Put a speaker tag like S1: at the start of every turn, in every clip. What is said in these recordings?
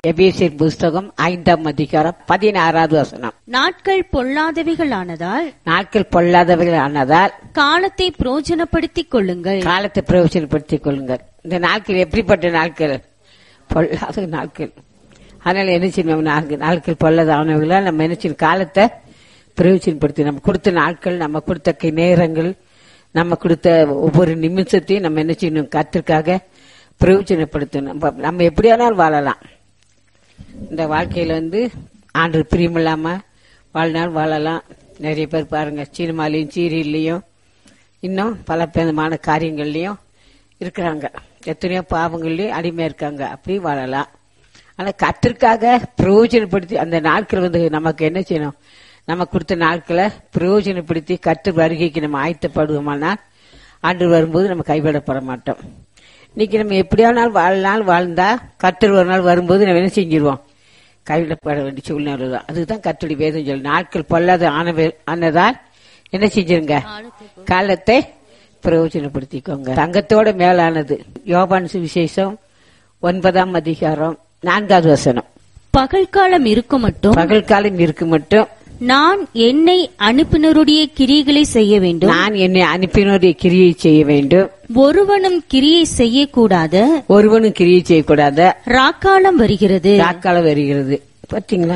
S1: எபேசியர் புஸ்தகம் ஐந்தாம் அதிகாரம் பதினாறாவது வசனம்
S2: நாட்கள் பொல்லாதவைகளானதால்
S1: நாட்கள் பொல்லாதவர்கள் ஆனதால்
S2: காலத்தை பிரயோஜனப்படுத்திக் கொள்ளுங்கள்
S1: காலத்தை பிரயோஜனப்படுத்திக் கொள்ளுங்கள் இந்த நாட்கள் எப்படிப்பட்ட நாட்கள் பொல்லாத நாட்கள் அதனால என்ன செய்யணும் நாட்கள் நாட்கள் பொல்லாதவர்களா நம்ம என்ன செய்யணும் காலத்தை பிரயோஜனப்படுத்தி நம்ம கொடுத்த நாட்கள் நம்ம கொடுத்த கி- நேரங்கள் நம்ம கொடுத்த ஒவ்வொரு நிமிஷத்தையும் நம்ம என்ன செய்யணும் கத்திற்காக பிரயோஜனப்படுத்தணும் நம்ம- நம்ம எப்படி வேணாலும் வாழலாம் இந்த வாழ்க்கையில வந்து ஆண்டு பிரியமில்லாம வாழ்நாள் வாழலாம் நிறைய பேர் பாருங்க சினிமாலையும் சீரியல்லையும் இன்னும் பல விதமான காரியங்கள்லயும் இருக்கிறாங்க எத்தனையோ பாவங்கள்லயும் அடிமையா இருக்காங்க அப்படி வாழலாம் ஆனா கத்திற்காக பிரயோஜனப்படுத்தி அந்த நாட்கள் வந்து நமக்கு என்ன செய்யணும் நம்ம கொடுத்த நாட்களை பிரயோஜனப்படுத்தி கற்று வருகைக்கு நம்ம ஆயத்தப்படுவோமானால் ஆண்டு வரும்போது நம்ம கைவிடப்பட மாட்டோம் இன்னைக்கு நம்ம எப்படியானால் வாழ்நாள் வாழ்ந்தா கத்தர் ஒரு நாள் வரும்போது நம்ம என்ன செஞ்சிருவோம் கைவிடப்பட வேண்டிய சூழ்நிலை தான் அதுதான் கத்துடைய வேதம் சொல்லு நாட்கள் பொல்லாத ஆனவே- ஆனதால் என்ன செஞ்சிருங்க காலத்தை பிரயோஜனப்படுத்திக்கோங்க தங்கத்தோட மேலானது யோபான் சுவிசேஷம் ஒன்பதாம் அதிகாரம் நான்காவது வசனம்
S2: பகல் காலம் இருக்கும் மட்டும்
S1: பகல் காலம் இருக்கு மட்டும்
S2: நான் என்னை அனுப்பினருடைய கிரிகளை செய்ய வேண்டும்
S1: நான் என்னை அனுப்பினோடைய கிரியை செய்ய வேண்டும்
S2: ஒருவனும் கிரியை செய்யக்கூடாத
S1: ஒருவனும் கிரியை செய்யக்கூடாத
S2: ராக்காலம் வருகிறது
S1: ராக்காலம் வருகிறது பாத்தீங்களா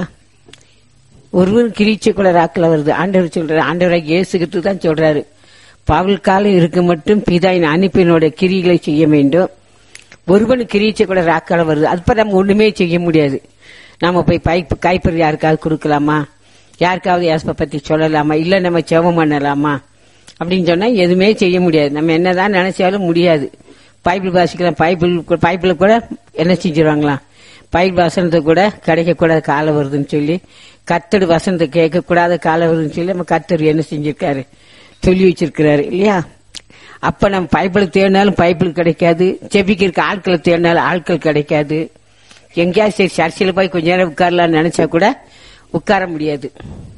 S1: ஒருவன் கிரீச்சை கூட ராக்கில் வருது ஆண்டவர் சொல்றாரு ஆண்டவராக இயேசுகிட்டு தான் சொல்றாரு பகல் காலம் இருக்க மட்டும் பிதாயின் அனுப்பினோட கிரிகளை செய்ய வேண்டும் ஒருவன் கிரீச்சை கூட ராக்காலம் வருது அது நம்ம ஒண்ணுமே செய்ய முடியாது நாம போய் பைப் கைப்பறி யாருக்காவது கொடுக்கலாமா யாருக்காவது யாஸ்ப பத்தி சொல்லலாமா இல்ல நம்ம செவம் பண்ணலாமா அப்படின்னு சொன்னா எதுவுமே செய்ய முடியாது நம்ம என்னதான் நினைச்சாலும் முடியாது பைபிள் வாசிக்கலாம் பைபிள் பைபிள் கூட என்ன செஞ்சிருவாங்களாம் பைபிள் வசனத்தை கூட கிடைக்கக்கூடாத காலம் வருதுன்னு சொல்லி கத்தடு வசனத்தை கேட்கக்கூடாத காலம் வருதுன்னு சொல்லி நம்ம கத்தர் என்ன செஞ்சிருக்காரு சொல்லி வச்சிருக்கிறாரு இல்லையா அப்ப நம்ம பைபிள் தேடினாலும் பைபிள் கிடைக்காது செபிக்கிறதுக்கு ஆட்களை தேடினாலும் ஆட்கள் கிடைக்காது எங்கேயாவது சரி சர்ச்சில் போய் கொஞ்ச நேரம் உட்காரலாம்னு நினைச்சா கூட உட்கார முடியாது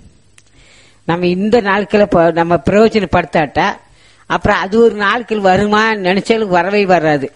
S1: நம்ம இந்த நாட்களை ப- நம்ம பிரயோஜனப்படுத்தாட்டா அப்புறம் அது ஒரு நாட்கள் வருமா நினைச்சாலும் வரவே வராது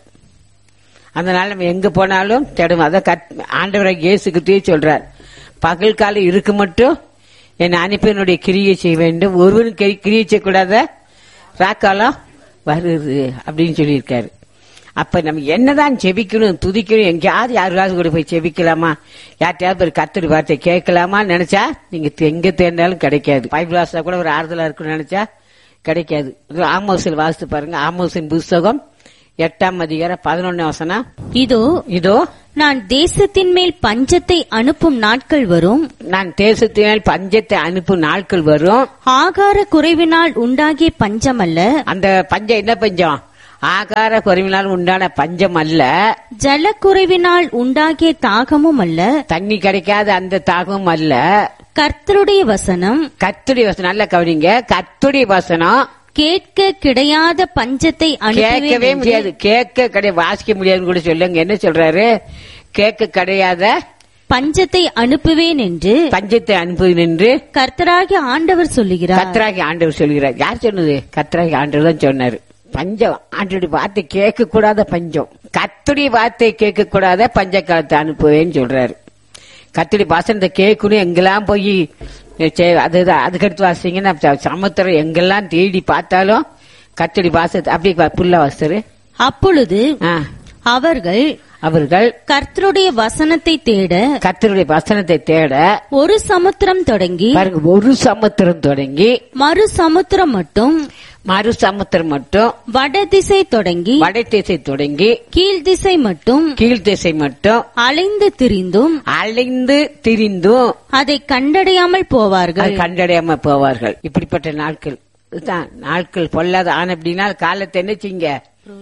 S1: அதனால நம்ம எங்க போனாலும் தேடும் அதான் கத்- ஆண்டவராக இயேசுக்கிட்டே சொல்றார் பகல் காலம் இருக்கு மட்டும் என் அனுப்பினுடைய கிரியை செய்ய வேண்டும் ஒருவரும் கிரி- கிரியை செய்யக்கூடாத ராக்காலம் வருது அப்படின்னு சொல்லியிருக்காரு அப்ப நம்ம என்னதான் செபிக்கணும் துதிக்கணும் எங்கேயாவது யாருக்காவது கூட போய் செபிக்கலாமா யார்கிட்டயாவது ஒரு கத்தடி வார்த்தை கேட்கலாமா நினைச்சா நீங்க தெ- எங்க தேர்ந்தாலும் கிடைக்காது பைபிள் வாசா கூட ஒரு ஆறுதலா இருக்கும்னு நினைச்சா கிடைக்காது இது ஆமோசில் வாசித்து பாருங்க ஆமோசின் புஸ்தகம் எட்டாம் அதிகாரம் பதினொன்னு வசனம்
S2: இதோ
S1: இதோ
S2: நான் தேசத்தின் மேல் பஞ்சத்தை அனுப்பும் நாட்கள் வரும்
S1: நான் தேசத்தினால் பஞ்சத்தை அனுப்பும் நாட்கள் வரும்
S2: ஆகார குறைவினால் உண்டாகிய பஞ்சம் அல்ல
S1: அந்த பஞ்சம் என்ன பஞ்சம் ஆகார குறைவினால் உண்டான பஞ்சம் அல்ல
S2: ஜலக்குறைவினால் உண்டாகிய தாகமும் அல்ல
S1: தண்ணி கிடைக்காத அந்த தாகம் அல்ல
S2: கர்த்தருடைய வசனம்
S1: கத்துடைய வசனம் நல்ல கவனிங்க கத்துடைய வசனம்
S2: கேட்க கிடையாத பஞ்சத்தை
S1: கேட்கவே
S2: அனுப்புவேன் என்று
S1: முடியாது கேட்க கிடையாது வாசிக்க முடியாதுன்னு கூட சொல்லுங்க என்ன சொல்றாரு கேட்க கிடையாத
S2: பஞ்சத்தை அனுப்புவேன் என்று
S1: பஞ்சத்தை அனுப்பு நின்று
S2: கர்த்தராகிய ஆண்டவர் சொல்லுகிறார்
S1: கத்ராகி ஆண்டவர் சொல்கிறார் யார் சொன்னது கத்ராகி ஆண்டவர் தான் சொன்னாரு பஞ்சம் ஆண்டோடைய வார்த்தை கேட்க கூடாத பஞ்சம் கத்துடைய வார்த்தை கேட்க கூடாத பஞ்ச காலத்தை அனுப்புவேன்னு சொல்றாரு கத்துடைய வாசனத்தை கேட்கணும் எங்கெல்லாம் போய் சே- அதுதான் அதுக்கடுத்து வாசிங்கன்னா ச- சமுத்திரம் எங்கெல்லாம் தேடி பார்த்தாலும் கத்துடி வாசத்தை அப்படி புல்ல வாசரு
S2: அப்பொழுது
S1: ஆ,
S2: அவர்கள்
S1: அவர்கள்
S2: கர்த்தருடைய வசனத்தை தேட
S1: கத்தருடைய வசனத்தை தேட
S2: ஒரு சமுத்திரம் தொடங்கி
S1: பாருங்க ஒரு சமுத்திரம் தொடங்கி
S2: மறு சமுத்திரம் மட்டும்
S1: மறு சமுத்திரம் மட்டும்
S2: வடதிசை தொடங்கி
S1: வடை திசை தொடங்கி
S2: கீழ் திசை மட்டும்
S1: கீழ் திசை மட்டும்
S2: அலைந்து திரிந்தும்
S1: அலைந்து திரிந்தும்
S2: அதை கண்டடையாமல்
S1: அது
S2: போவார்கள்
S1: கண்டடையாம போவார்கள் இப்படிப்பட்ட நாட்கள் இதுதான் நாட்கள் பொல்லாத ஆன அப்படின்னா காலத்தை என்ன செய்யுங்க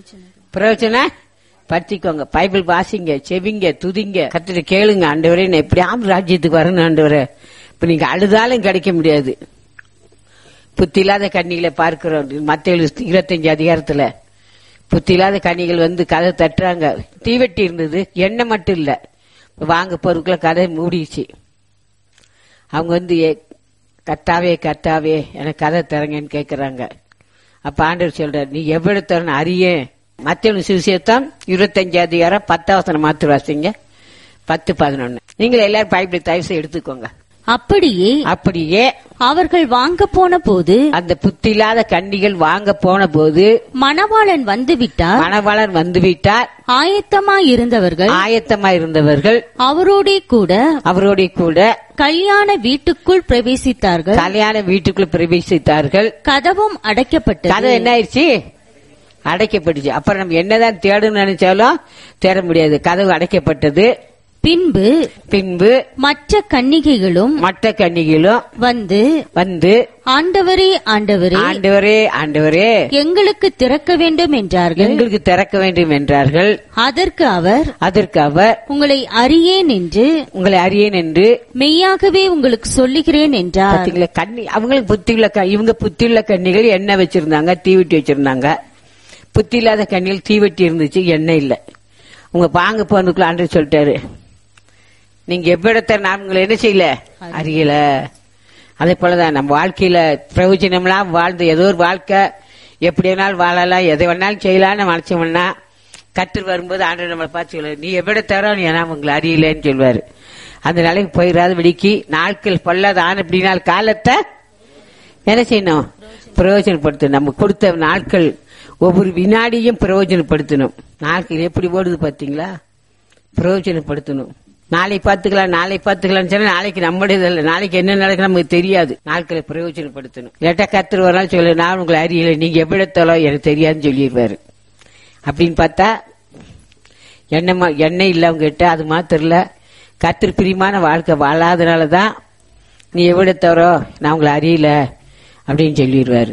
S1: பிரயோஜன படுத்திக்கோங்க பைபிள் வாசிங்க செவிங்க துதிங்க கத்திட்டு கேளுங்க ஆண்டவரே நான் எப்படியாவது ராஜ்யத்துக்கு வரணும் ஆண்டவரே இப்ப நீங்க அழுதாலும் கிடைக்க முடியாது புத்தி இல்லாத கண்ணிகளை பார்க்கிறோம் மத்திய இருபத்தஞ்சு அதிகாரத்துல புத்தி இல்லாத கண்ணிகள் வந்து கதை தட்டுறாங்க தீவெட்டி இருந்தது எண்ணெய் மட்டும் இல்ல வாங்க பொருட்களை கதை மூடிச்சு அவங்க வந்து "ஏ, கர்த்தாவே கர்த்தாவே எனக்கு கதை தரங்கன்னு கேக்குறாங்க அப்ப ஆண்டவர் சொல்றார் நீ எவ்வளவு தரணும் அறிய மத்திய சுவிசேஷம் இருபத்தஞ்சு அதிகாரம் பத்தாவசனம் மாத்திர வாசிங்க பத்து பதினொன்னு நீங்கள் எல்லாரும் பைபிள் தயவு செய்து எடுத்துக்கோங்க
S2: அப்படியே
S1: அப்படியே
S2: அவர்கள் வாங்க போன போது
S1: அந்த புத்தி இல்லாத கன்னிகள் வாங்க போன போது
S2: மணவாளன் வந்துவிட்டார்
S1: மணவாளன் வந்துவிட்டார்
S2: ஆயத்தமாயிருந்தவர்கள்
S1: ஆயத்தமா இருந்தவர்கள்
S2: அவரோடே கூட
S1: அவரோட கூட
S2: கல்யாண வீட்டுக்குள் பிரவேசித்தார்கள்
S1: கல்யாண வீட்டுக்குள்ள பிரவேசித்தார்கள்
S2: கதவும் அடைக்கப்பட்டது
S1: கதை என்ன ஆயிடுச்சு அடைக்கப்பட்டுச்சு அப்புறம் நம்ம என்னதான் தேடணும்னு நினைச்சாலும் தேட முடியாது கதவு அடைக்கப்பட்டது
S2: பின்பு
S1: பின்பு
S2: மற்ற கன்னிகைகளும்
S1: மற்ற கன்னிகளும்
S2: வந்து
S1: வந்து
S2: ஆண்டவரே ஆண்டவரே
S1: ஆண்டவரே ஆண்டவரே
S2: எங்களுக்கு திறக்க வேண்டும் என்றார்கள்
S1: எங்களுக்கு திறக்க வேண்டும் என்றார்கள்
S2: அதற்கு அவர்
S1: அதற்கு அவர்
S2: உங்களை அறியேன் என்று
S1: உங்களை அறியேன் என்று
S2: மெய்யாகவே உங்களுக்கு சொல்லுகிறேன் என்றார்
S1: பாத்தீங்களா கண்ணி அவங்களுக்கு புத்தியுள்ள க- இவங்க புத்தியுள்ள கண்ணிகள் எண்ணெய் வச்சிருந்தாங்க தீவெட்டி வச்சிருந்தாங்க புத்தி இல்லாத கண்ணிகள் தீவெட்டி இருந்துச்சு எண்ணெய் இல்ல உங்க பாங்க போனதுக்குள்ள ஆண்டு சொல்லிட்டாரு நீங்க எவ்விடத்தை நான் உங்களை என்ன செய்யல அறியல அதே போலதான் நம்ம வாழ்க்கையில பிரயோஜனம்லாம் வாழ்ந்து ஏதோ ஒரு வாழ்க்கை எப்படி வேணாலும் வாழலாம் எதை வேணாலும் செய்யலாம்னு மனசோம்னா கற்று வரும்போது ஆண்டு நம்மளை பார்த்து சொல்லுவாரு நீ எவ்விட தரோ நீ ஏன்னா உங்களை அறியலன்னு சொல்லுவாரு அந்த நிலைக்கு போயிடாத வெடிக்கி நாட்கள் பொல்லாத ஆன அப்படினால் காலத்தை என்ன செய்யணும் பிரயோஜனப்படுத்தணும் நம்ம கொடுத்த நாட்கள் ஒவ்வொரு வினாடியும் பிரயோஜனப்படுத்தணும் நாட்கள் எப்படி ஓடுது பாத்தீங்களா பிரயோஜனப்படுத்தணும் நாளை பார்த்துக்கலாம் நாளை பார்த்துக்கலாம்னு சொன்னா நாளைக்கு நம்முடையது இல்லை நாளைக்கு என்ன நடக்கும் நமக்கு தெரியாது நாட்களை பிரயோஜனப்படுத்தணும் இல்லாட்டா கத்துரு ஒரு நாள் சொல்லு நான் உங்களை அறியல நீங்க எவ்விடத்தோலோ எனக்கு தெரியாதுன்னு சொல்லிடுவாரு அப்படின்னு பார்த்தா எண்ணெய் மா- எண்ணெய் இல்லவங்க கிட்ட அது மாத்திரம் இல்ல கத்திரி பிரியமான வாழ்க்கை வாழாதனால தான் நீ எவ்விடத்தவரோ நான் உங்களை அறியல அப்படின்னு சொல்லிடுவாரு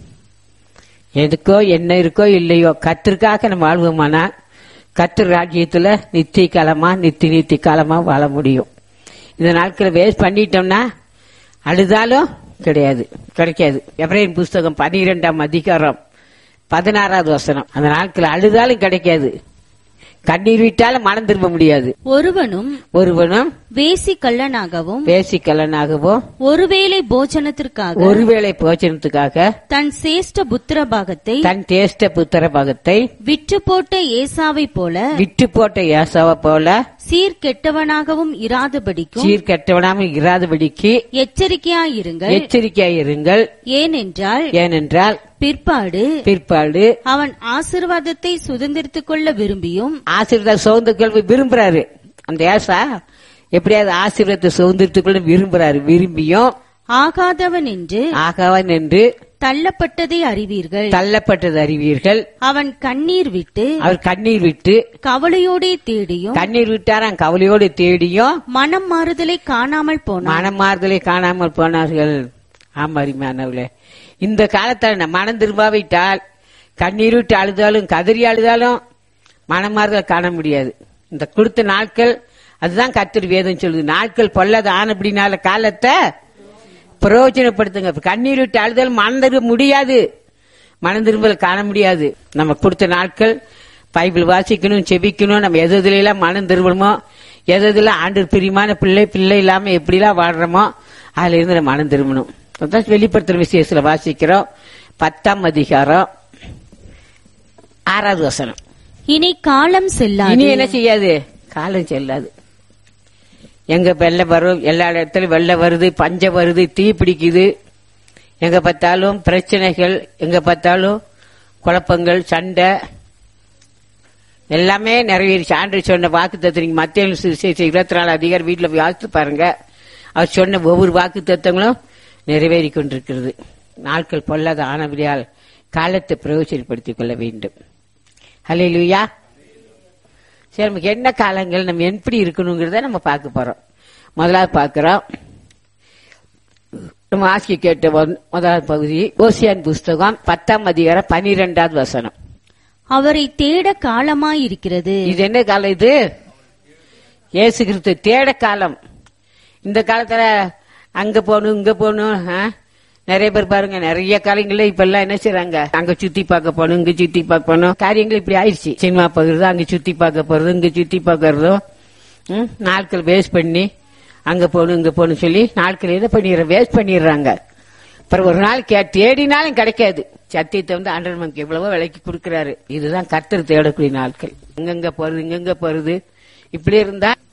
S1: எதுக்கோ என்ன இருக்கோ இல்லையோ கத்திற்காக நம்ம வாழ்வோமானா கத்திர ராஜ்யத்துல நித்திய காலமா நித்தி நித்தி காலமா வாழ முடியும் இந்த நாட்களை வேஸ்ட் பண்ணிட்டோம்னா அழுதாலும் கிடையாது கிடைக்காது எப்ரேன் புஸ்தகம் பனிரெண்டாம் அதிகாரம் பதினாறாவது வசனம் அந்த நாட்கள் அழுதாலும் கிடைக்காது கண்ணீர் விட்டாலும் மனம் திரும்ப முடியாது
S2: ஒருவனும்
S1: ஒருவனும்
S2: வேசி கள்ளனாகவும்
S1: பேசிக்கலனாகவோ
S2: ஒருவேளை போஜனத்திற்காக
S1: ஒருவேளை போச்சனத்துக்காக
S2: தன் சேஷ்ட புத்திர பாகத்தை
S1: தன் தேஷ்ட புத்திர பாகத்தை
S2: விற்று போட்ட ஏசாவை போல
S1: விட்டு போட்ட ஏசாவை போல
S2: சீர்கெட்டவனாகவும் இராதபடிக்கும்
S1: சீர்கெட்டவனாம இராதபடிக்கு
S2: எச்சரிக்கையாயிருங்கள்
S1: எச்சரிக்கையாயிருங்கள்
S2: ஏனென்றால்
S1: ஏனென்றால்
S2: பிற்பாடு
S1: பிற்பாடு
S2: அவன் ஆசிர்வாதத்தை சுதந்திரித்துக் கொள்ள விரும்பியும்
S1: ஆசீர்வாத சுதந்திரத்தை விரும்புறாரு அந்த ஏசா எப்படியாவது ஆசீர்வாதத்தை சுதந்திரத்துக்குள்ள விரும்புறாரு விரும்பியும்
S2: ஆகாதவன் என்று
S1: ஆகவன் என்று
S2: தள்ளப்பட்டதை அறிவீர்கள்
S1: தள்ளப்பட்டது அறிவீர்கள்
S2: அவன் கண்ணீர் விட்டு
S1: அவர் கண்ணீர் விட்டு
S2: கவலையோடே தேடியும்
S1: கண்ணீர் விட்டாராம் கவலையோடு தேடியும்
S2: மனம் மாறுதலை காணாமல் போனான்
S1: மனமாறுதலை காணாமல் போனார்கள் ஆமாரிமானவளே இந்த காலத்துல நம்ம மனம் திரும்பாவிட்டால் கண்ணீர் விட்டு அழுதாலும் கதறி அழுதாலும் மனமாறுதல் காண முடியாது இந்த கொடுத்த நாட்கள் அதுதான் கத்திரி வேதம் சொல்லுது நாட்கள் பொல்லாத ஆன அப்படினால காலத்தை பிரயோஜனப்படுத்துங்க இப்ப கண்ணீர் விட்டு அழுதாலும் மனம் திரும்ப முடியாது மனம் திரும்பல் காண முடியாது நம்ம கொடுத்த நாட்கள் பைபிள் வாசிக்கணும் செபிக்கணும் நம்ம எது எதுல எல்லாம் மனம் திரும்பணுமோ எது எதுல ஆண்டு பிரியமான பிள்ளை பிள்ளை இல்லாம எப்படிலாம் வாடுறோமோ அதுல இருந்து நம்ம மனம் திரும்பணும் அதான் வெளிப்படுத்துற விசேஷத்துல வாசிக்கிறோம் பத்தாம் அதிகாரம் ஆறாவது வசனம்
S2: இனி காலம்
S1: இனி
S2: செல்லாது
S1: என்ன செய்யாது காலம் செல்லாது எங்க வெள்ளம் வரும் எல்லா இடத்துலயும் வெள்ளம் வருது பஞ்சம் வருது தீ பிடிக்குது எங்க பார்த்தாலும் பிரச்சனைகள் எங்க பார்த்தாலும் குழப்பங்கள் சண்டை எல்லாமே நிறைவேறிச்சு ஆண்டு சொன்ன வாக்கு தத்துவம் மத்திய இருபத்தி நாலு அதிகாரி வீட்டுல போய் வாசித்து பாருங்க அவர் சொன்ன ஒவ்வொரு வாக்கு தத்துவங்களும் நிறைவேறி கொண்டிருக்கிறது நாட்கள் பொல்லாத ஆனபடியால் காலத்தை பிரயோஜனப்படுத்திக் கொள்ள வேண்டும் ஹலே லூயா சரி நமக்கு என்ன காலங்கள் நம்ம எப்படி இருக்கணுங்கிறத நம்ம பார்க்க போறோம் முதலாவது பார்க்கிறோம் நம்ம ஆசிய கேட்ட முதல்- முதலாவது பகுதி ஓசியான் புஸ்தகம் பத்தாம் அதிகாரம் பனிரெண்டாவது வசனம்
S2: அவரை தேட காலமாயிருக்கிறது
S1: இது என்ன காலம் இது இயேசு கிறிஸ்து தேட காலம் இந்த காலத்துல அங்க போகணும் இங்க போகணும் ஆ? நிறைய பேர் பாருங்க நிறைய காலங்கள்ல இப்ப எல்லாம் என்ன செய்றாங்க அங்க சுத்தி பார்க்க போகணும் இங்க சுத்தி பார்க்க போகணும் காரியங்கள் இப்படி ஆயிடுச்சு சினிமா பார்க்கறது அங்க சுத்தி பார்க்க போறது இங்க சுத்தி பார்க்கறதும் ம், நாட்கள் வேஸ்ட் பண்ணி அங்க போகணும் இங்க போகணும் சொல்லி நாட்கள் என்ன பண்ணிடுற வேஸ்ட் பண்ணிடுறாங்க அப்புறம் ஒரு நாள் கே தேடினாலும் கிடைக்காது சத்தியத்தை வந்து ஆண்டவர் நமக்கு எவ்வளவோ விலைக்கு கொடுக்கறாரு இதுதான் கர்த்தர் தேடக்கூடிய நாட்கள் இங்கங்க போறது இங்கங்க போறது இப்படி இருந்தா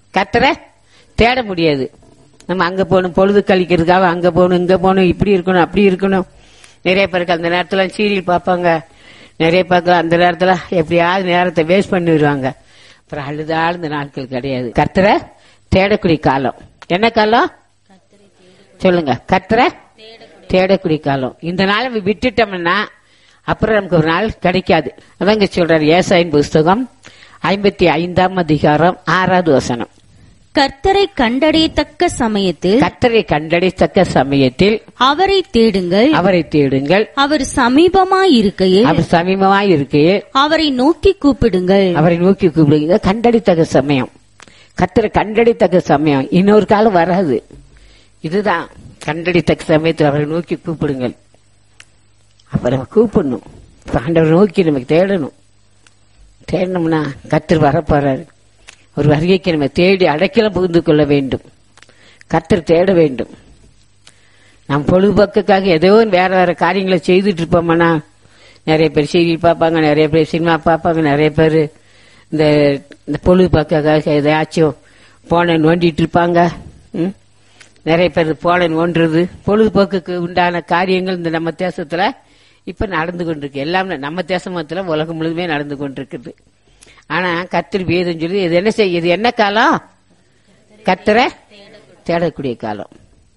S1: கத்தரை தேட முடியாது நம்ம அங்க போகணும் பொழுது கழிக்கிறதுக்காக அங்க போகணும் இங்க போகணும் இப்படி இருக்கணும் அப்படி இருக்கணும் நிறைய பேருக்கு அந்த நேரத்துல சீரியல் பார்ப்பாங்க நிறைய பேருக்கு அந்த நேரத்துல எப்படியாவது நேரத்தை வேஸ்ட் பண்ணிடுவாங்க அப்புறம் அழுதாள் இந்த நாட்கள் கிடையாது கத்தரை தேடக்கூடிய காலம் என்ன காலம் சொல்லுங்க கத்தரை தேடக்கூடிய காலம் இந்த நாளை விட்டுட்டோம்னா அப்புறம் நமக்கு ஒரு நாள் கிடைக்காது அதாங்க சொல்றாரு ஏசாயின் புஸ்தகம் ஐம்பத்தி ஐந்தாம் அதிகாரம் ஆறாவது வசனம்
S2: கர்த்தரை கண்டடையத்தக்க சமயத்தில்
S1: கத்தரை கண்டடைத்தக்க சமயத்தில்
S2: அவரை தேடுங்கள்
S1: அவரை தேடுங்கள்
S2: அவர் சமீபமாயிருக்கையில்
S1: அவர் சமீபமாய் இருக்கையே
S2: அவரை நோக்கி கூப்பிடுங்கள்
S1: அவரை நோக்கி கூப்பிடுங்க கண்டடித்தக்க சமயம் கத்தரை கண்டடித்தக்க சமயம் இன்னொரு காலம் வராது இதுதான் கண்டடித்தக்க சமயத்தில் அவரை நோக்கி கூப்பிடுங்கள் அவரை கூப்பிடணும் இப்ப ஆண்டவரை நோக்கி நமக்கு தேடணும் தேடணும்னா கத்தர் வரப்போறாரு ஒரு வருகைக்கு நம்ம தேடி அடைக்கலம் புகுந்து கொள்ள வேண்டும் கத்தர் தேட வேண்டும் நாம் பொழுதுபோக்குக்காக ஏதோ வேற வேற காரியங்களை செய்துட்டு இருப்போம்னா நிறைய பேர் சீரியல் பார்ப்பாங்க நிறைய பேர் சினிமா பார்ப்பாங்க நிறைய பேர் இந்த இந்த பொழுதுபோக்குக்காக எதையாச்சும் போன நோண்டிட்டு இருப்பாங்க ம்? நிறைய பேர் போன நோண்டுறது பொழுதுபோக்குக்கு உண்டான காரியங்கள் இந்த நம்ம தேசத்துல இப்ப நடந்து கொண்டிருக்கு எல்லாம் நம்ம தேசம் மாத்திர உலகம் முழுதுமே நடந்து கொண்டிருக்குது ஆனா கத்திரி வேதம் சொல்லி இது என்ன செய்ய இது என்ன காலம் கத்தரை தேடக்கூடிய காலம்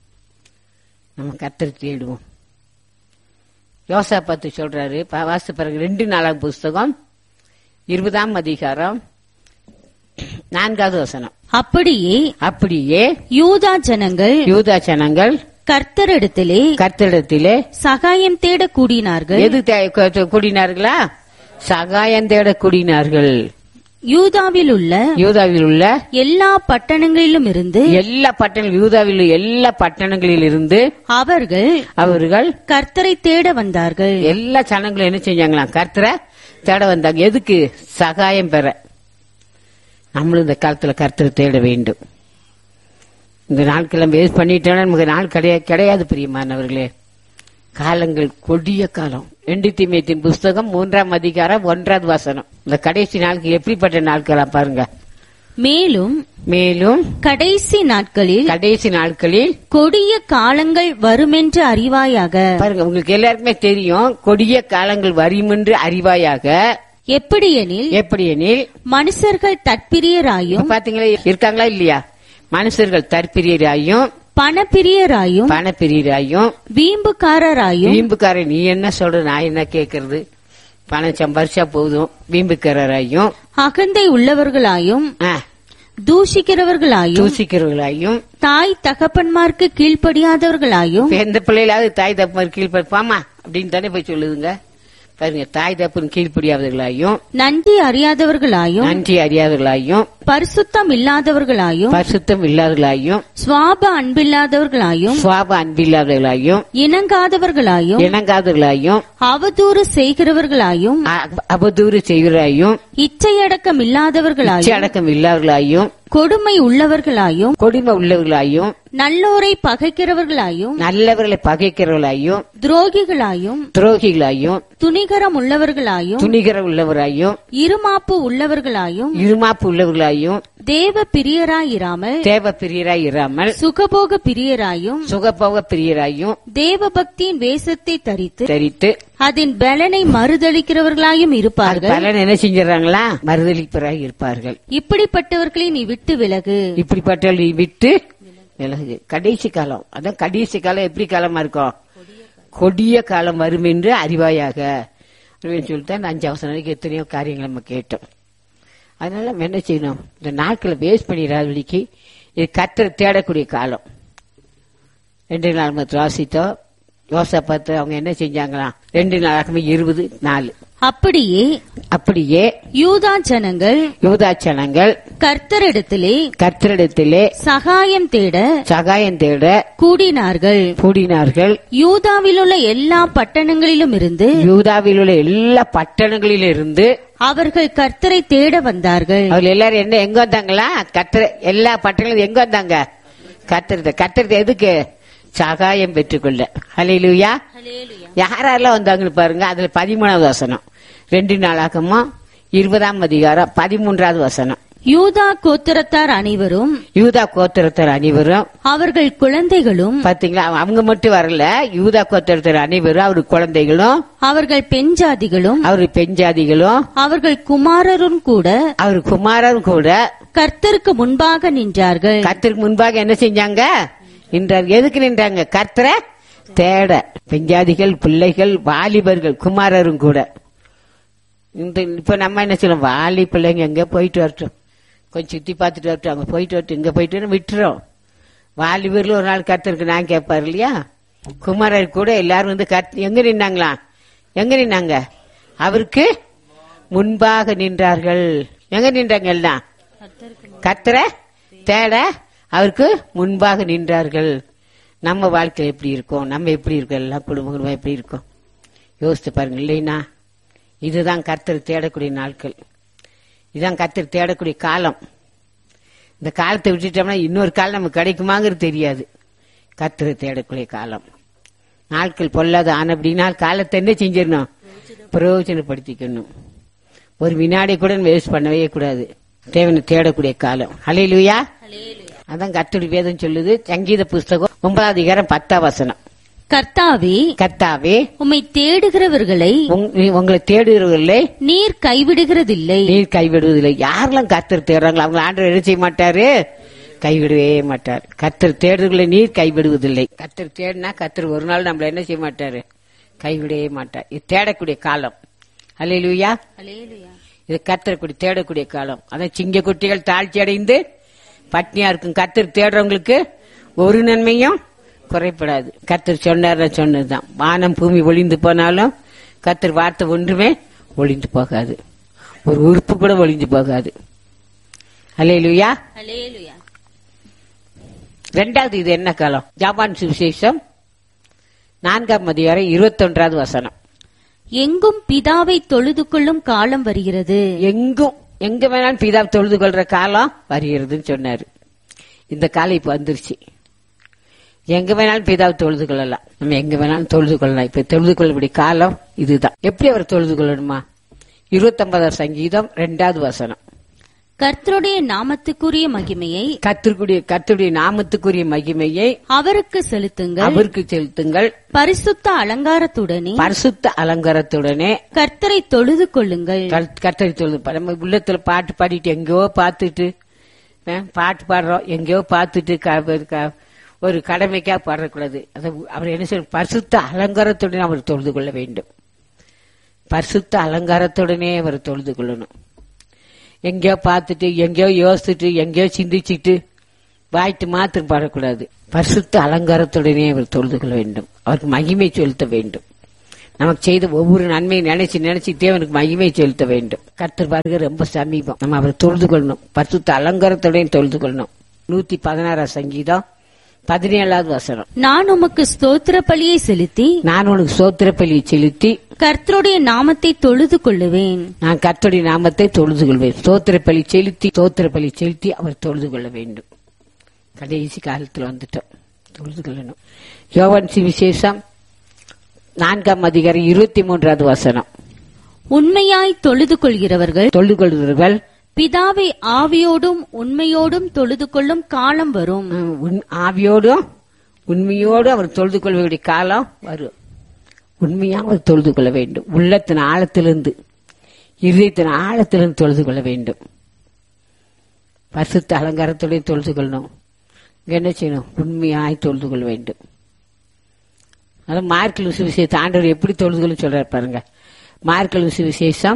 S1: நம்ம கத்தரை தேடுவோம் யோசா பார்த்து சொல்றாரு ப- வாசித்த பிறகு ரெண்டு நாளாம் புஸ்தகம் இருபதாம் அதிகாரம் நான்காவது வசனம்
S2: அப்படியே
S1: அப்படியே
S2: யூதா ஜனங்கள்
S1: யூதா ஜனங்கள்
S2: கர்த்தரிடத்திலே
S1: கர்த்தரிடத்திலே
S2: சகாயம் தேட கூடினார்கள்
S1: எது தே- கு- கூடினார்களா சகாயம் தேட கூடினார்கள்
S2: யூதாவில் உள்ள
S1: யூதாவில் உள்ள
S2: எல்லா பட்டணங்களிலும் இருந்து
S1: எல்லா பட்டண யூதாவில் உள்ள எல்லா பட்டணங்களில் இருந்து
S2: அவர்கள்
S1: அவர்கள்
S2: கர்த்தரை தேட வந்தார்கள்
S1: எல்லா ஜனங்களும் என்ன செஞ்சாங்களாம் கர்த்தரை தேட வந்தாங்க எதுக்கு சகாயம் பெற நம்மளும் இந்த காலத்துல கர்த்தரை தேட வேண்டும் இந்த நாட்களெல்லாம் வேஸ்ட் பண்ணிட்டோம்னா நமக்கு நாள் கிடையாது கிடையாது பிரியமானவர்களே காலங்கள் கொடிய காலம் ரெண்டு தீமையத்தின் புஸ்தகம் மூன்றாம் அதிகாரம் ஒன்றாவது வசனம் இந்த கடைசி நாளுக்கு எப்படிப்பட்ட நாட்களா பாருங்க
S2: மேலும்
S1: மேலும்
S2: கடைசி நாட்களில்
S1: கடைசி நாட்களில்
S2: கொடிய காலங்கள் வருமென்று அறிவாயாக
S1: பாருங்க உங்களுக்கு எல்லாருக்குமே தெரியும் கொடிய காலங்கள் வருமென்று அறிவாயாக
S2: எப்படியெனில்
S1: எப்படி எனில்
S2: மனுஷர்கள் தற்பிரியராயும்
S1: இப்ப பாத்தீங்களா இருக்காங்களா இல்லையா மனுஷர்கள் தற்பிரியராயும்
S2: பணப்பிரியராயும்
S1: பணப்பிரியராயும்
S2: வீம்புக்காரராயும்
S1: வீம்புக்காரன் நீ என்ன சொல்ற நான் என்ன கேக்குறது பணம் சம்பாரிச்சா போதும் வீம்புக்காரராயும்
S2: அகந்தை உள்ளவர்களாயும்
S1: ஆ,
S2: தூஷிக்கிறவர்களாயும்
S1: தூசிக்கிறவர்களாயும்
S2: தாய் தகப்பன்மார்க்கு கீழ்ப்படியாதவர்களாயும்
S1: இப்ப எந்த பிள்ளைகளாவது தாய் தப்பு கீழ்ப்பாமா அப்படின்னு தானே போய் சொல்லுதுங்க பாருங்க தாய் தப்புன்னு கீழ்ப்படியாதவர்களாயும்
S2: நன்றி அறியாதவர்களாயும்
S1: நன்றி அறியாதவர்களாயும்
S2: பரிசுத்தம் இல்லாதவர்களாயும்
S1: பரிசுத்தம் இல்லாதவர்களாயும்
S2: சுவாப அன்பில்லாதவர்களாயும்
S1: சுவாப அன்பில்லாதவர்களாயும்
S2: இணங்காதவர்களாயும்
S1: இணங்காதவர்களாயும்
S2: அவதூறு செய்கிறவர்களாயும்
S1: அ- அவதூறு செய்வர்களாயும்
S2: இச்சையடக்கம் இல்லாதவர்களாயும்
S1: அடக்கம் இல்லாதவர்களாயும்
S2: கொடுமை உள்ளவர்களாயும்
S1: கொடுமை உள்ளவர்களாயும்
S2: நல்லோரை பகைக்கிறவர்களாயும்
S1: நல்லவர்களை பகைக்கிறவர்களாயும்
S2: துரோகிகளாயும்
S1: துரோகிகளாயும்
S2: துணிகரம் உள்ளவர்களாயும்
S1: துணிகர உள்ளவராயும்
S2: இருமாப்பு உள்ளவர்களாயும்
S1: இருமாப்பு உள்ளவர்களாயும்
S2: தேவ பிரியராயிராமல்
S1: தேவ பிரியராய் இராமல்
S2: சுகபோக பிரியராயும்
S1: சுகபோக பிரியராயும்
S2: தேவ பக்தியின் வேஷத்தை தரித்து
S1: தரித்து
S2: அதன் பலனை மறுதளிக்கிறவர்களாயும்
S1: அது
S2: இருப்பார்கள்
S1: பலன் என்ன செஞ்சிடறாங்களா மறுதளிப்பராய் இருப்பார்கள்
S2: இப்படிப்பட்டவர்களை நீ விட்டு விலகு
S1: இப்படிப்பட்டவர்களை விட்டு விலகு கடைசி காலம் அதான் கடைசி காலம் எப்படி காலமா இருக்கும் கொடிய காலம் வரும் என்று அறிவாயாக அப்படின்னு சொல்லிட்டு அந்த அஞ்சு அவசரம் வரைக்கும் எத்தனையோ காரியங்கள் நம்ம கேட்டோம் அதனால நம்ம என்ன செய்யணும் இந்த நாட்களை வேஸ்ட் பண்ணிடாதபடிக்கு இது கத்தரை தேடக்கூடிய காலம் ரெண்டு நாள் மற்ற வாசித்தோம் யோசா பார்த்து அவங்க என்ன செஞ்சாங்களாம் ரெண்டு நாளாகவே இருபது நாலு
S2: அப்படியே
S1: அப்படியே
S2: யூதா ஜனங்கள்
S1: யூதாச்சனங்கள்
S2: கர்த்தரிடத்திலே
S1: கர்த்தரிடத்திலே
S2: சகாயம் தேட
S1: சகாயம் தேட
S2: கூடினார்கள்
S1: கூடினார்கள்
S2: யூதாவில் உள்ள எல்லா பட்டணங்களிலும் இருந்து
S1: யூதாவில் உள்ள எல்லா பட்டணங்களிலும் இருந்து
S2: அவர்கள் கர்த்தரை தேட வந்தார்கள்
S1: அவங்க எல்லாரும் என்ன எங்க வந்தாங்களா கத்திர எல்லா பட்டணங்களும் எங்க வந்தாங்க கத்திரத கத்திரத எதுக்கு சகாயம் பெற்றுக்கொள்ள ஹalleluya யாரெல்லாம் வந்தாங்கன்னு பாருங்க அதுல பதிமூணாவது வசனம் ரெண்டு நாளாகமும் இருபதாம் அதிகாரம் பதிமூன்றாவது வசனம்
S2: யூதா கோத்திரத்தார் அனைவரும்
S1: யூதா கோத்திரத்தர் அனைவரும்
S2: அவர்கள் குழந்தைகளும்
S1: பாத்தீங்களா அவங்க மட்டும் வரல யூதா கோத்திரத்தர் அனைவரும் அவரு குழந்தைகளும்
S2: அவர்கள் பெண் ஜாதிகளும்
S1: அவரு பெஞ்சாதிகளும்
S2: அவர்கள் குமாரரும் கூட
S1: அவரு குமாரரும் கூட
S2: கர்த்தருக்கு முன்பாக நின்றார்கள்
S1: கர்த்தருக்கு முன்பாக என்ன செஞ்சாங்க நின்றார் எதுக்கு நின்றாங்க கர்த்தரை தேட பெஞ்சாதிகள் பிள்ளைகள் வாலிபர்கள் குமாரரும் கூட இந்த இப்ப நம்ம என்ன செய்யணும் வாலி பிள்ளைங்க எங்க போயிட்டு வரட்டும் கொஞ்சம் சுத்தி பார்த்துட்டு வரட்டும் அங்க போயிட்டு வரட்டும் இங்க போயிட்டு வரட்டும் விட்டுறோம் வாலிபர்ல ஒரு நாள் கர்த்தருக்கு நான் கேட்பாரு இல்லையா குமாரர் கூட எல்லாரும் வந்து கர்த்த எங்க நின்னாங்களா எங்க நின்னாங்க அவருக்கு முன்பாக நின்றார்கள் எங்க நின்றாங்க எல்லாம் கர்த்தரை தேட அவருக்கு முன்பாக நின்றார்கள் நம்ம வாழ்க்கை எப்படி இருக்கும் நம்ம எப்படி இருக்கோம் எல்லா குடும்பங்களும் எப்படி இருக்கும் யோசித்து பாருங்க இல்லைன்னா இதுதான் கர்த்தர் தேடக்கூடிய நாட்கள் இதுதான் கர்த்தர் தேடக்கூடிய காலம் இந்த காலத்தை விட்டுட்டோம்னா இன்னொரு காலம் நமக்கு கிடைக்குமாங்கிறது தெரியாது கர்த்தரை தேடக்கூடிய காலம் நாட்கள் பொல்லாத ஆன அப்படின்னா காலத்தை என்ன செஞ்சிடணும் பிரயோஜனப்படுத்திக்கணும் ஒரு வினாடி கூட வேஸ்ட் பண்ணவே கூடாது தேவனை தேடக்கூடிய காலம் ஹalleluya அதான் கர்த்தருடைய வேதம் சொல்லுது சங்கீத புஸ்தகம் ஒன்பதாவது அதிகாரம் பத்தாம் வசனம்
S2: கர்த்தாவே
S1: கர்த்தாவே
S2: உம்மை தேடுகிறவர்களை
S1: உங்க- உங்களை தேடுகிறவர்களே
S2: நீர் கைவிடுகிறதில்லை
S1: நீர் கைவிடுவதில்லை யாரெல்லாம் கர்த்தர் தேடுறாங்களோ அவங்க ஆண்டவர் என்ன செய்ய மாட்டாரு கைவிடவே மாட்டார் கர்த்தர் தேடுறவர்களை நீர் கைவிடுவதில்லை கர்த்தர் தேடினா கர்த்தர் ஒரு நாள் நம்மள என்ன செய்ய மாட்டாரு கைவிடவே மாட்டார் இது தேடக்கூடிய காலம் அல்லேலூயா இது கர்த்தர் தேடக்கூடிய காலம் அதான் சிங்க குட்டிகள் தாழ்ச்சி அடைந்து பட்னியா இருக்கும் கர்த்தர் தேடுறவங்களுக்கு ஒரு நன்மையும் குறைப்படாது கர்த்தர் சொன்னார் சொன்னதுதான் வானம் பூமி ஒளிந்து போனாலும் கர்த்தர் வார்த்தை ஒன்றுமே ஒளிந்து போகாது ஒரு உறுப்பு கூட ஒளிந்து போகாது அல்லேலூயா ரெண்டாவது இது என்ன காலம் ஜாபான் சுவிசேஷம் நான்காம் அதிகாரம் இருபத்தொன்றாவது வசனம்
S2: எங்கும் பிதாவை தொழுது கொள்ளும் காலம் வருகிறது
S1: எங்கும் எங்க வேணாலும் பிதா தொழுது கொள்ற காலம் வருகிறதுன்னு சொன்னாரு இந்த காலம் இப்ப வந்துருச்சு எங்க வேணாலும் பிதாவை தொழுது கொள்ளலாம் நம்ம எங்க வேணாலும் தொழுது கொள்ளலாம் இப்ப தொழுது கொள்ளக்கூடிய காலம் இதுதான் எப்படி அவர் தொழுது கொள்ளணுமா இருபத்தொன்பதாம் சங்கீதம் ரெண்டாவது வசனம்
S2: கர்த்தருடைய நாமத்துக்குரிய மகிமையை
S1: கத்திற்குரிய கர்த்தருடைய நாமத்துக்குரிய மகிமையை
S2: அவருக்கு செலுத்துங்கள்
S1: அவருக்கு செலுத்துங்கள்
S2: பரிசுத்த அலங்காரத்துடனே
S1: பரிசுத்த அலங்காரத்துடனே
S2: கர்த்தரை தொழுது கொள்ளுங்கள்
S1: கல்- கர்த்தரை தொழுது நம்ம உள்ளத்துல பாட்டு பாடிட்டு எங்கேயோ பார்த்துட்டு அஹ், பாட்டு பாடுறோம் எங்கேயோ பார்த்துட்டு க- க- ஒரு கடமைக்கா பாடக்கூடாது அதை அவர் என்ன சொல்ற பரிசுத்த அலங்காரத்துடனே அவர் தொழுது கொள்ள வேண்டும் பரிசுத்த அலங்காரத்துடனே அவர் தொழுது கொள்ளணும் எங்கேயோ பார்த்துட்டு எங்கேயோ யோசிச்சுட்டு எங்கேயோ சிந்திச்சுட்டு வாய்ட்டு மாத்திரம் பாடக்கூடாது பரிசுத்த அலங்காரத்துடனே அவர் தொழுது கொள்ள வேண்டும் அவருக்கு மகிமை செலுத்த வேண்டும் நமக்கு செய்த ஒவ்வொரு நன்மையை நினைச்சு நினைச்சு தேவனுக்கு மகிமை செலுத்த வேண்டும் கர்த்தர் பாருங்க ரொம்ப சமீபம் நம்ம அவரை தொழுது கொள்ளணும் பரிசுத்த அலங்காரத்துடன் தொழுது கொள்ளணும் நூத்தி பதினாறாம் சங்கீதம் பதினேழாவது வசனம்
S2: நான் உமக்கு ஸ்தோத்திர பலியை செலுத்தி
S1: நான் உனக்கு சோத்திர பலியை செலுத்தி
S2: கர்த்தருடைய நாமத்தை தொழுது கொள்ளுவேன்
S1: நான் கர்த்தருடைய நாமத்தை தொழுது கொள்வேன் சோத்திர பலி செலுத்தி சோத்திர பலி செலுத்தி அவர் தொழுது கொள்ள வேண்டும் கடைசி காலத்தில் வந்துட்டோம் தொழுது கொள்ளணும் யோவன் விசேஷம் நான்காம் அதிகாரம் இருபத்தி மூன்றாவது வசனம்
S2: உண்மையாய் தொழுது கொள்கிறவர்கள்
S1: தொழுது கொள்கிறவர்கள்
S2: பிதாவை ஆவியோடும் உண்மையோடும் தொழுது கொள்ளும் காலம் வரும்
S1: உம், உண்- ஆவியோடும் உண்மையோடும் அவர் தொழுது கொள்ள வேண்டிய காலம் வரும் உண்மையாக அவர் தொழுது கொள்ள வேண்டும் உள்ளத்தின் ஆழத்திலிருந்து இதயத்தின் ஆழத்திலிருந்து தொழுது கொள்ள வேண்டும் பசுத்த அலங்காரத்துடன் தொழுது கொள்ளணும் இங்க என்ன செய்யணும் உண்மையாய் தொழுது கொள்ள வேண்டும் அதான் மார்க்கல் சுவிசேஷம் ஆண்டவர் எப்படி தொழுது கொள்ள சொல்றாரு பாருங்க மார்க்கல் விசேஷம்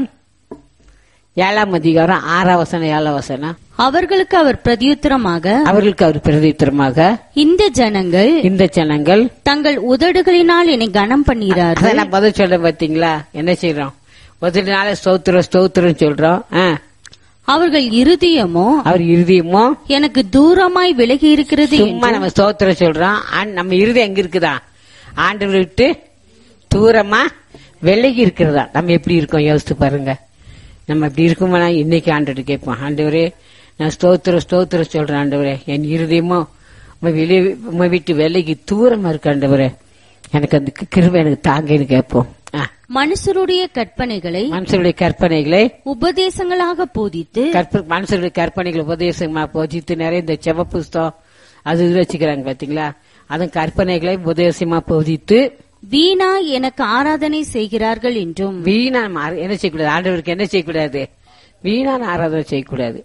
S1: ஏழாம் அதிகாரம் ஆறாம் வசனம் ஏழாம் வசனம்
S2: அவர்களுக்கு அவர் பிரதியுத்தரமாக
S1: அவர்களுக்கு அவர் பிரதித்திரமாக
S2: இந்த ஜனங்கள்
S1: இந்த ஜனங்கள்
S2: தங்கள் உதடுகளினால் என்னை கனம் பண்ணுகிறார்கள்
S1: அதான் நான் பதில் சொல்றேன் பாத்தீங்களா என்ன செய்யறோம் ஒரு நாள ஸ்தோத்திரம் ஸ்தோத்திரம் சொல்றோம் ஆ.
S2: அவர்கள் இருதயமோ
S1: அவர் இருதயமோ
S2: எனக்கு தூரமாய் விலகி இருக்கிறது
S1: சும்மா நம்ம ஸ்தோத்திரம் சொல்றோம் ஆனா, நம்ம இருதயம் எங்க இருக்குதா ஆண்டவர் விட்டு தூரமா விலகி இருக்கிறதா நம்ம எப்படி இருக்கோம் யோசித்து பாருங்க நம்ம இப்படி இருக்குமானா இன்னைக்கு ஆண்டவர் கேட்போம் ஆண்டவரே நான் ஸ்தோத்திரம் ஸ்தோத்திரம் சொல்றேன் ஆண்டவரே என் இருதயமோ உம்மை வெளியே உம்மை விட்டு விலகி தூரமா இருக்கு ஆண்டவரே எனக்கு அந்த கிருபை எனக்கு தாங்கன்னு கேட்போம் ஆ,
S2: மனுஷருடைய கற்பனைகளை
S1: மனுஷருடைய கற்பனைகளை
S2: உபதேசங்களாக போதித்து
S1: கற்ப மனுஷருடைய கற்பனைகள் உபதேசமா போதித்து நிறைய இந்த செவ புஸ்தகம் அது இது வச்சுக்கிறாங்க பாத்தீங்களா அதன் கற்பனைகளை உபதேசமா போதித்து
S2: வீணா எனக்கு ஆராதனை செய்கிறார்கள் என்றும்
S1: வீணா மாற- என்ன செய்யக்கூடாது ஆண்டவருக்கு என்ன செய்யக்கூடாது வீணான ஆராதனை செய்யக்கூடாது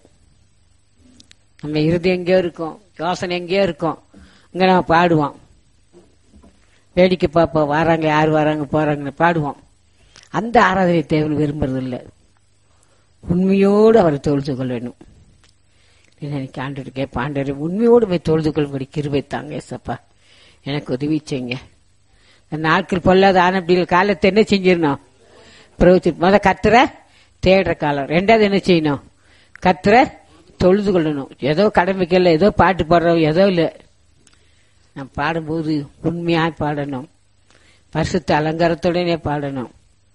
S1: நம்ம இறுதி எங்கேயோ இருக்கும் யோசனை எங்கேயோ இருக்கும் இங்க நம்ம பாடுவோம் வேடிக்கை பார்ப்போம் வராங்க யார் வராங்க போறாங்கன்னு பாடுவோம் அந்த ஆராதனை தேவன் விரும்புறது இல்ல உண்மையோடு அவரை தொழுது கொள்ள வேணும் எனக்கு ஆண்டு கேட்ப ஆண்டவர் உண்மையோடு போய் தொழுது கொள்ளும்படி கிருபை தாங்க ஏசப்பா எனக்கு உதவி செய்யுங்க இந்த நாட்கள் பொல்லாத ஆனப்படியில் காலத்தை என்ன செஞ்சிடணும் பிரவச்சு முத கத்துற தேடுற காலம் ரெண்டாவது என்ன செய்யணும் கத்துற தொழுது கொள்ளணும் ஏதோ கடமைக்கு இல்லை ஏதோ பாட்டு பாடுறோம் ஏதோ இல்லை நான் பாடும்போது உண்மையா பாடணும் பரிசுத்த அலங்காரத்துடனே பாடணும்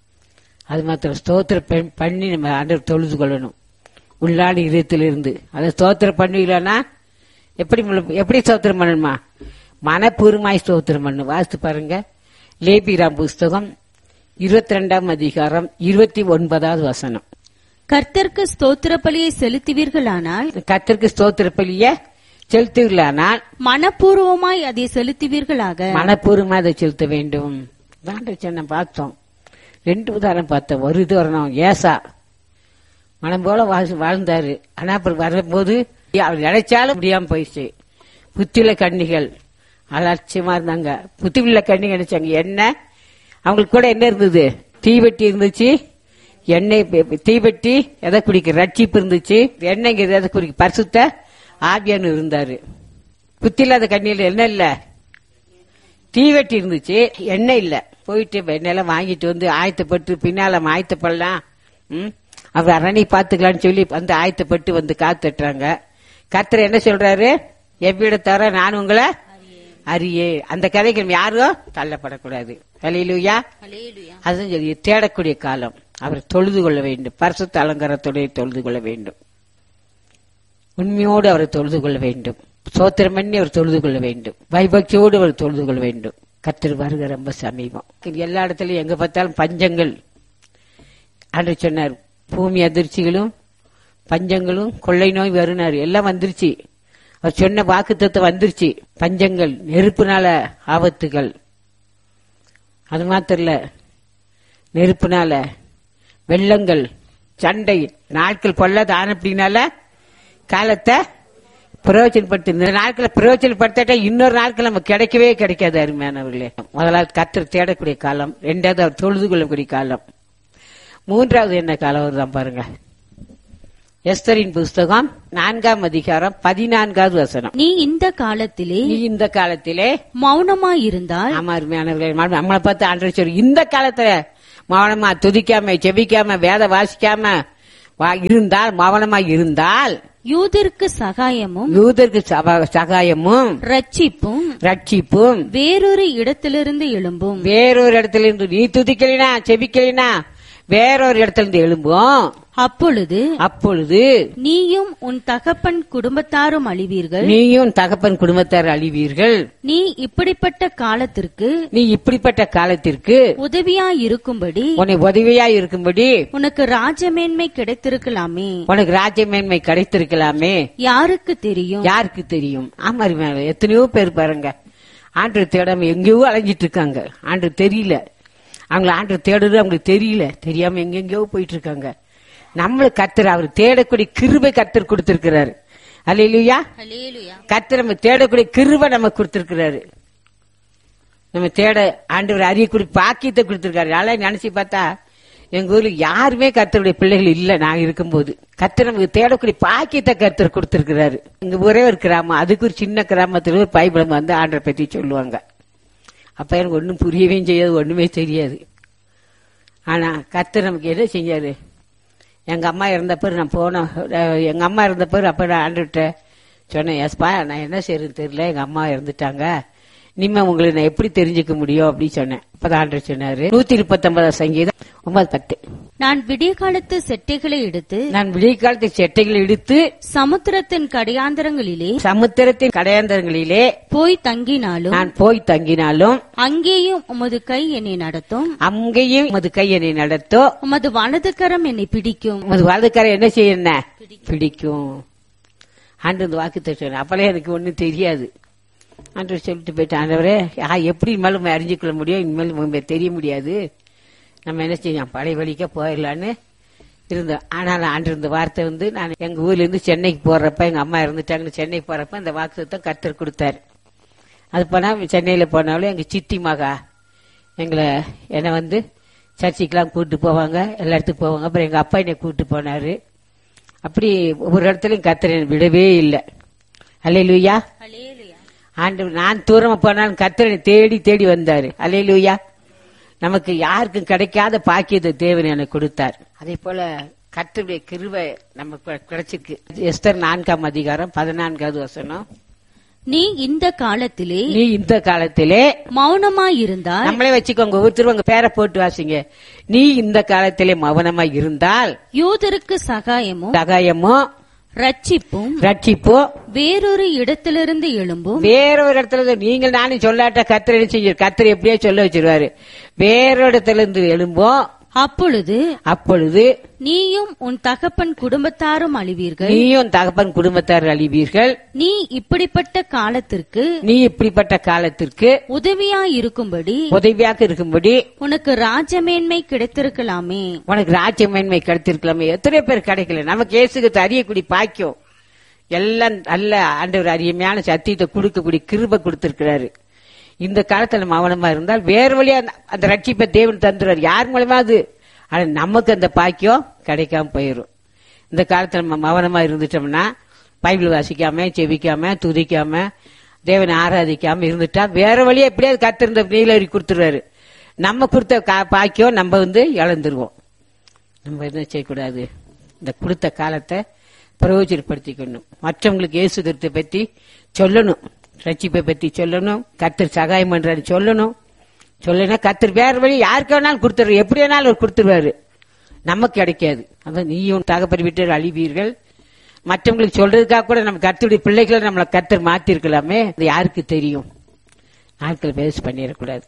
S1: அது மாத்திரம் ஸ்தோத்திர பெண் பண்ணி நம்ம ஆண்டவர் தொழுது கொள்ளணும் உள்ளாடி இதயத்திலிருந்து அதை ஸ்தோத்திரம் பண்ணுவீங்களா எப்படி முழு- எப்படி ஸ்தோத்திரம் பண்ணணுமா மனப்பூர்வமாய் ஸ்தோத்திரம் பண்ணணும் வாசித்து பாருங்க லேபிராம் புஸ்தகம் இருபத்தி ரெண்டாம் அதிகாரம் இருபத்தி ஒன்பதாவது வசனம்
S2: கர்த்தருக்கு ஸ்தோத்திர பலியை செலுத்துவீர்களானால்
S1: கத்திற்கு ஸ்தோத்திர பலிய செலுத்துவீர்களானால்
S2: மனப்பூர்வமாய் அதை செலுத்துவீர்களாக
S1: மனப்பூர்வமா அதை செலுத்த வேண்டும் தான் சொன்ன பார்த்தோம் ரெண்டு உதாரணம் பார்த்தோம் ஒரு இது வரணும் ஏசா மனம் போல வாழ்- வாழ்ந்தாரு ஆனா அப்புறம் வரும்போது அவர் நினைச்சாலும் முடியாம போயிடுச்சு புத்தியுள்ள கண்ணிகள் அலட்சியமா இருந்தாங்க புத்தியுள்ள கண்ணி நினைச்சாங்க என்ன அவங்களுக்கு கூட என்ன இருந்தது தீவெட்டி இருந்துச்சு எண்ணெய் பி- தீவெட்டி எதை குடிக்க ரட்சிப்பு இருந்துச்சு எண்ணெய்ங்கிறது எதை குடிக்க பரிசுத்த ஆவியானு இருந்தாரு புத்தி இல்லாத கண்ணியில் என்ன இல்ல தீவெட்டி இருந்துச்சு எண்ணெய் இல்ல போயிட்டு எண்ணெயெல்லாம் வாங்கிட்டு வந்து ஆயத்தப்பட்டு பின்னால ஆயத்தப்படலாம் ம் அவர் அரணை பாத்துக்கலாம்னு சொல்லி வந்து ஆயத்தப்பட்டு வந்து காத்துட்டுறாங்க கர்த்தர் என்ன சொல்றாரு எவ்விட தவிர நான் உங்களை அறியே அந்த கதைக்கு நம்ம யாரும் தள்ளப்படக்கூடாது கலையிலுயா அதுதான் சொல்லி தேடக்கூடிய காலம் அவரை தொழுது கொள்ள வேண்டும் பரிசுத்த அலங்காரத்தோட தொழுது கொள்ள வேண்டும் உண்மையோடு அவரை தொழுது கொள்ள வேண்டும் சோத்திரம் பண்ணி அவர் தொழுது கொள்ள வேண்டும் பயபக்தியோடு அவர் தொழுது கொள்ள வேண்டும் கத்தர் வருக ரொம்ப சமீபம் எல்லா இடத்துலயும் எங்க பார்த்தாலும் பஞ்சங்கள் அன்று சொன்னார் பூமி அதிர்ச்சிகளும் பஞ்சங்களும் கொள்ளை நோய் வருனார் எல்லாம் வந்துருச்சு அவர் சொன்ன வாக்குத்தத்தம் வந்துருச்சு பஞ்சங்கள் நெருப்புனால ஆபத்துகள் அது மாத்திரம் இல்ல நெருப்புனால வெள்ளங்கள் சண்டை நாட்கள் பொல்லாத ஆனப்படினால காலத்தை பிரயோஜனப்படுத்தி இந்த நாட்களை பிரயோஜனப்படுத்தாட்டா இன்னொரு நாட்கள் நம்ம கிடைக்கவே கிடைக்காது அருமையானவர்களே முதலாவது கத்தர் தேடக்கூடிய காலம் ரெண்டாவது அவர் தொழுது கொள்ளக்கூடிய காலம் மூன்றாவது என்ன காலம் வருதான் பாருங்க எஸ்தரின் புஸ்தகம் நான்காம் அதிகாரம் பதினான்காவது வசனம்
S2: நீ இந்த காலத்திலே
S1: நீ இந்த காலத்திலே
S2: மௌனமாயிருந்தால்
S1: ஆமா அருமையானவர்களே மாம்- நம்மளை பார்த்து ஆண்டு சொல்லி இந்த காலத்துல மௌனமா துதிக்காம செபிக்காம வேத வாசிக்காம வா- இருந்தால் மௌனமா இருந்தால்
S2: யூதருக்கு சகாயமும்
S1: யூதருக்கு சபா- சகாயமும்
S2: ரட்சிப்பும்
S1: ரட்சிப்பும்
S2: வேறொரு இடத்திலிருந்து எழும்பும்
S1: வேறொரு இடத்துல இருந்து நீ துதிக்கலினா செபிக்கலினா வேறொரு இடத்துல இருந்து எழும்பும்
S2: அப்பொழுது
S1: அப்பொழுது
S2: நீயும் உன் தகப்பன் குடும்பத்தாரும் அழிவீர்கள்
S1: நீயும் தகப்பன் குடும்பத்தார் அழிவீர்கள்
S2: நீ இப்படிப்பட்ட காலத்திற்கு
S1: நீ இப்படிப்பட்ட காலத்திற்கு
S2: உதவியாயிருக்கும்படி
S1: உன்னை உதவியா இருக்கும்படி
S2: உனக்கு ராஜமேன்மை கிடைத்திருக்கலாமே
S1: உனக்கு ராஜ்ய மேன்மை கிடைத்திருக்கலாமே
S2: யாருக்கு தெரியும்
S1: யாருக்கு தெரியும் ஆமா அருமையானவர்களே, எத்தனையோ பேர் பாருங்க ஆண்டு தேடாம எங்கேயோ அலைஞ்சிட்டு இருக்காங்க ஆண்டு தெரியல அவங்கள ஆண்டு தேடுறது அவங்களுக்கு தெரியல தெரியாம எங்கெங்கயோ போயிட்டு இருக்காங்க நம்மளுக்கு கத்தர் அவர் தேடக்கூடிய கிருபை கத்தர் கொடுத்திருக்கிறாரு அல்லையா கத்தர் நம்ம தேடக்கூடிய கிருபை நமக்கு கொடுத்திருக்கிறாரு நம்ம தேட ஆண்டவர் அறியக்கூடிய பாக்கியத்தை கொடுத்திருக்காரு அதெல்லாம் நினைச்சு பார்த்தா எங்க ஊர்ல யாருமே கர்த்தருடைய பிள்ளைகள் இல்ல நான் இருக்கும்போது கர்த்தர் நமக்கு தேடக்கூடிய பாக்கியத்தை கர்த்தர் கொடுத்திருக்கிறாரு எங்க ஒரே ஒரு கிராமம் அதுக்கு ஒரு சின்ன கிராமத்துல ஒரு பைபிளம் வந்து ஆண்டரை பத்தி சொல்லுவாங்க அப்ப எனக்கு ஒன்றும் புரியவே செய்யாது ஒண்ணுமே தெரியாது ஆனா கர்த்தர் நமக்கு என்ன செஞ்சாரு எங்க அம்மா இருந்த பிறகு நான் போனோம் அஹ் எங்க அம்மா இருந்த பிறகு அப்ப நான் ஆண்டுகிட்ட சொன்னேன் எஸ்பா நான் என்ன செய்யறதுன்னு தெரியல எங்க அம்மா இறந்துட்டாங்க இனிமே உங்களை நான் எப்படி தெரிஞ்சுக்க முடியும் அப்படின்னு சொன்னேன் அப்பதான் ஆண்டவர் சொன்னாரு நூத்தி முப்பத்தி சங்கீதம் ஒன்பது பத்து
S2: நான் விடிய காலத்து செட்டைகளை எடுத்து
S1: நான் விடிய காலத்து செட்டைகளை இழுத்து
S2: சமுத்திரத்தின் கடையாந்தரங்களிலே
S1: சமுத்திரத்தின் கடையாந்தரங்களிலே
S2: போய் தங்கினாலும்
S1: நான் போய் தங்கினாலும்
S2: அங்கேயும் உமது கை என்னை நடத்தும்
S1: அங்கேயும் உமது கை என்னை நடத்தோ
S2: உமது வலது கரம் என்னை பிடிக்கும்
S1: உமது வலதுக்கார என்ன செய்ய என்ன பிடிக்கும் ஆண்டு இந்த வாக்கு தட்டுவேன் அப்பெல்லாம் எனக்கு ஒண்ணும் தெரியாது ஆண்டு சொல்லிட்டு போயிட்டு ஆண்டவரே ஆ, எப்படி இனிமேல் உண்மை அறிஞ்சிக்கொள்ள முடியும் இனிமேல் உண்மை தெரிய முடியாது நம்ம என்ன செய்யலாம் பழைய வழிக்க போயிடலான்னு இருந்தோம் ஆனால் ஆண்டு இருந்த வார்த்தை வந்து நான் எங்க ஊர்ல இருந்து சென்னைக்கு போறப்ப எங்க அம்மா இருந்துட்டாங்கன்னு சென்னைக்கு போறப்ப அந்த வாக்கு கர்த்தர் கொடுத்தாரு அது போனா சென்னையில போனாலும் எங்க சித்தி மகா எங்களை என்னை வந்து சர்ச்சுக்கெல்லாம் கூப்பிட்டு போவாங்க எல்லா இடத்துக்கு போவாங்க அப்புறம் எங்க அப்பா என்னை கூப்பிட்டு போனாரு அப்படி ஒவ்வொரு இடத்துலயும் கர்த்தர் என்னை விடவே இல்லை அல்லேலூயா ஆண்டு நான் தூரமா போனாலும் கர்த்தர் என்னை தேடி தேடி வந்தாரு அல்லேலூயா நமக்கு யாருக்கும் கிடைக்காத பாக்கியத்தை தேவன் எனக்கு கொடுத்தார் அதே போல கர்த்தருடைய கிருவை நமக்கு கிடைச்சிருக்கு எஸ்தர் நான்காம் அதிகாரம் பதினான்காவது வசனம்
S2: நீ இந்த காலத்திலே
S1: நீ இந்த காலத்திலே
S2: மௌனமாயிருந்தால்
S1: நம்மளே வச்சுக்கோங்க ஒவ்வொருத்தரும் உங்க பேரை போட்டு வாசிங்க நீ இந்த காலத்திலே மௌனமா இருந்தால்
S2: யூதருக்கு சகாயமும்
S1: சகாயமோ
S2: ரட்சிப்பும்
S1: ரட்சிப்போ
S2: வேறொரு இடத்திலிருந்து எழும்பும்
S1: வேறொரு இடத்துல இருந்து நீங்கள் நானும் சொல்லாட்ட கத்திர என்ன செஞ்சு கத்திர எப்படியோ சொல்ல வச்சிருவாரு வேறொரு இடத்துல இருந்து எழும்போம்
S2: அப்பொழுது
S1: அப்பொழுது
S2: நீயும் உன் தகப்பன் குடும்பத்தாரும் அழிவீர்கள்
S1: நீயும் தகப்பன் குடும்பத்தார் அழிவீர்கள்
S2: நீ இப்படிப்பட்ட காலத்திற்கு
S1: நீ இப்படிப்பட்ட காலத்திற்கு
S2: உதவியாயிருக்கும்படி
S1: உதவியாக இருக்கும்படி
S2: உனக்கு ராஜமேன்மை கிடைத்திருக்கலாமே
S1: உனக்கு ராஜ்யமேன்மை கிடைத்திருக்கலாமே எத்தனை பேர் கிடைக்கல நமக்கு இயேசுக்கு அறியக்கூடிய பாக்கியம் எல்லாம் நல்ல ஆண்டவர் அரியமையான சத்தியத்தை கொடுக்கக்கூடிய கிருபை கொடுத்திருக்கிறாரு இந்த காலத்துல நம்ம மௌனமா இருந்தால் வேறு வழியா அந்த- அந்த ரட்சிப்பை தேவன் தந்துடுவார் யார் மூலமா அது ஆனா நமக்கு அந்த பாக்கியம் கிடைக்காம போயிடும் இந்த காலத்துல நம்ம மௌனமா இருந்துட்டோம்னா பைபிள் வாசிக்காம செவிக்காம துதிக்காம தேவனை ஆராதிக்காம இருந்துட்டா வேற வழியா எப்படியாவது கத்திருந்த நீலரி கொடுத்துருவாரு நம்ம கொடுத்த கா- பாக்கியம் நம்ம வந்து இழந்துருவோம் நம்ம என்ன செய்யக்கூடாது இந்த கொடுத்த காலத்தை பிரயோஜனப்படுத்திக்கணும் மற்றவங்களுக்கு இயேசு கிறிஸ்துவை பத்தி சொல்லணும் ரட்சிப்பை பத்தி சொல்லணும் கத்தர் சகாயம் பண்றாரு சொல்லணும் சொல்லனா கத்தர் வேற வழி யாருக்கு வேணாலும் கொடுத்துரு எப்படி வேணாலும் அவர் கொடுத்துருவாரு நமக்கு கிடைக்காது அதான் நீயும் தகப்பறி விட்டு அழிவீர்கள் மற்றவங்களுக்கு சொல்றதுக்காக கூட நம்ம கத்தருடைய பிள்ளைகளை நம்மளை கத்தர் மாத்திருக்கலாமே அது யாருக்கு தெரியும் நாட்கள் வேஸ்ட் பண்ணிடக்கூடாது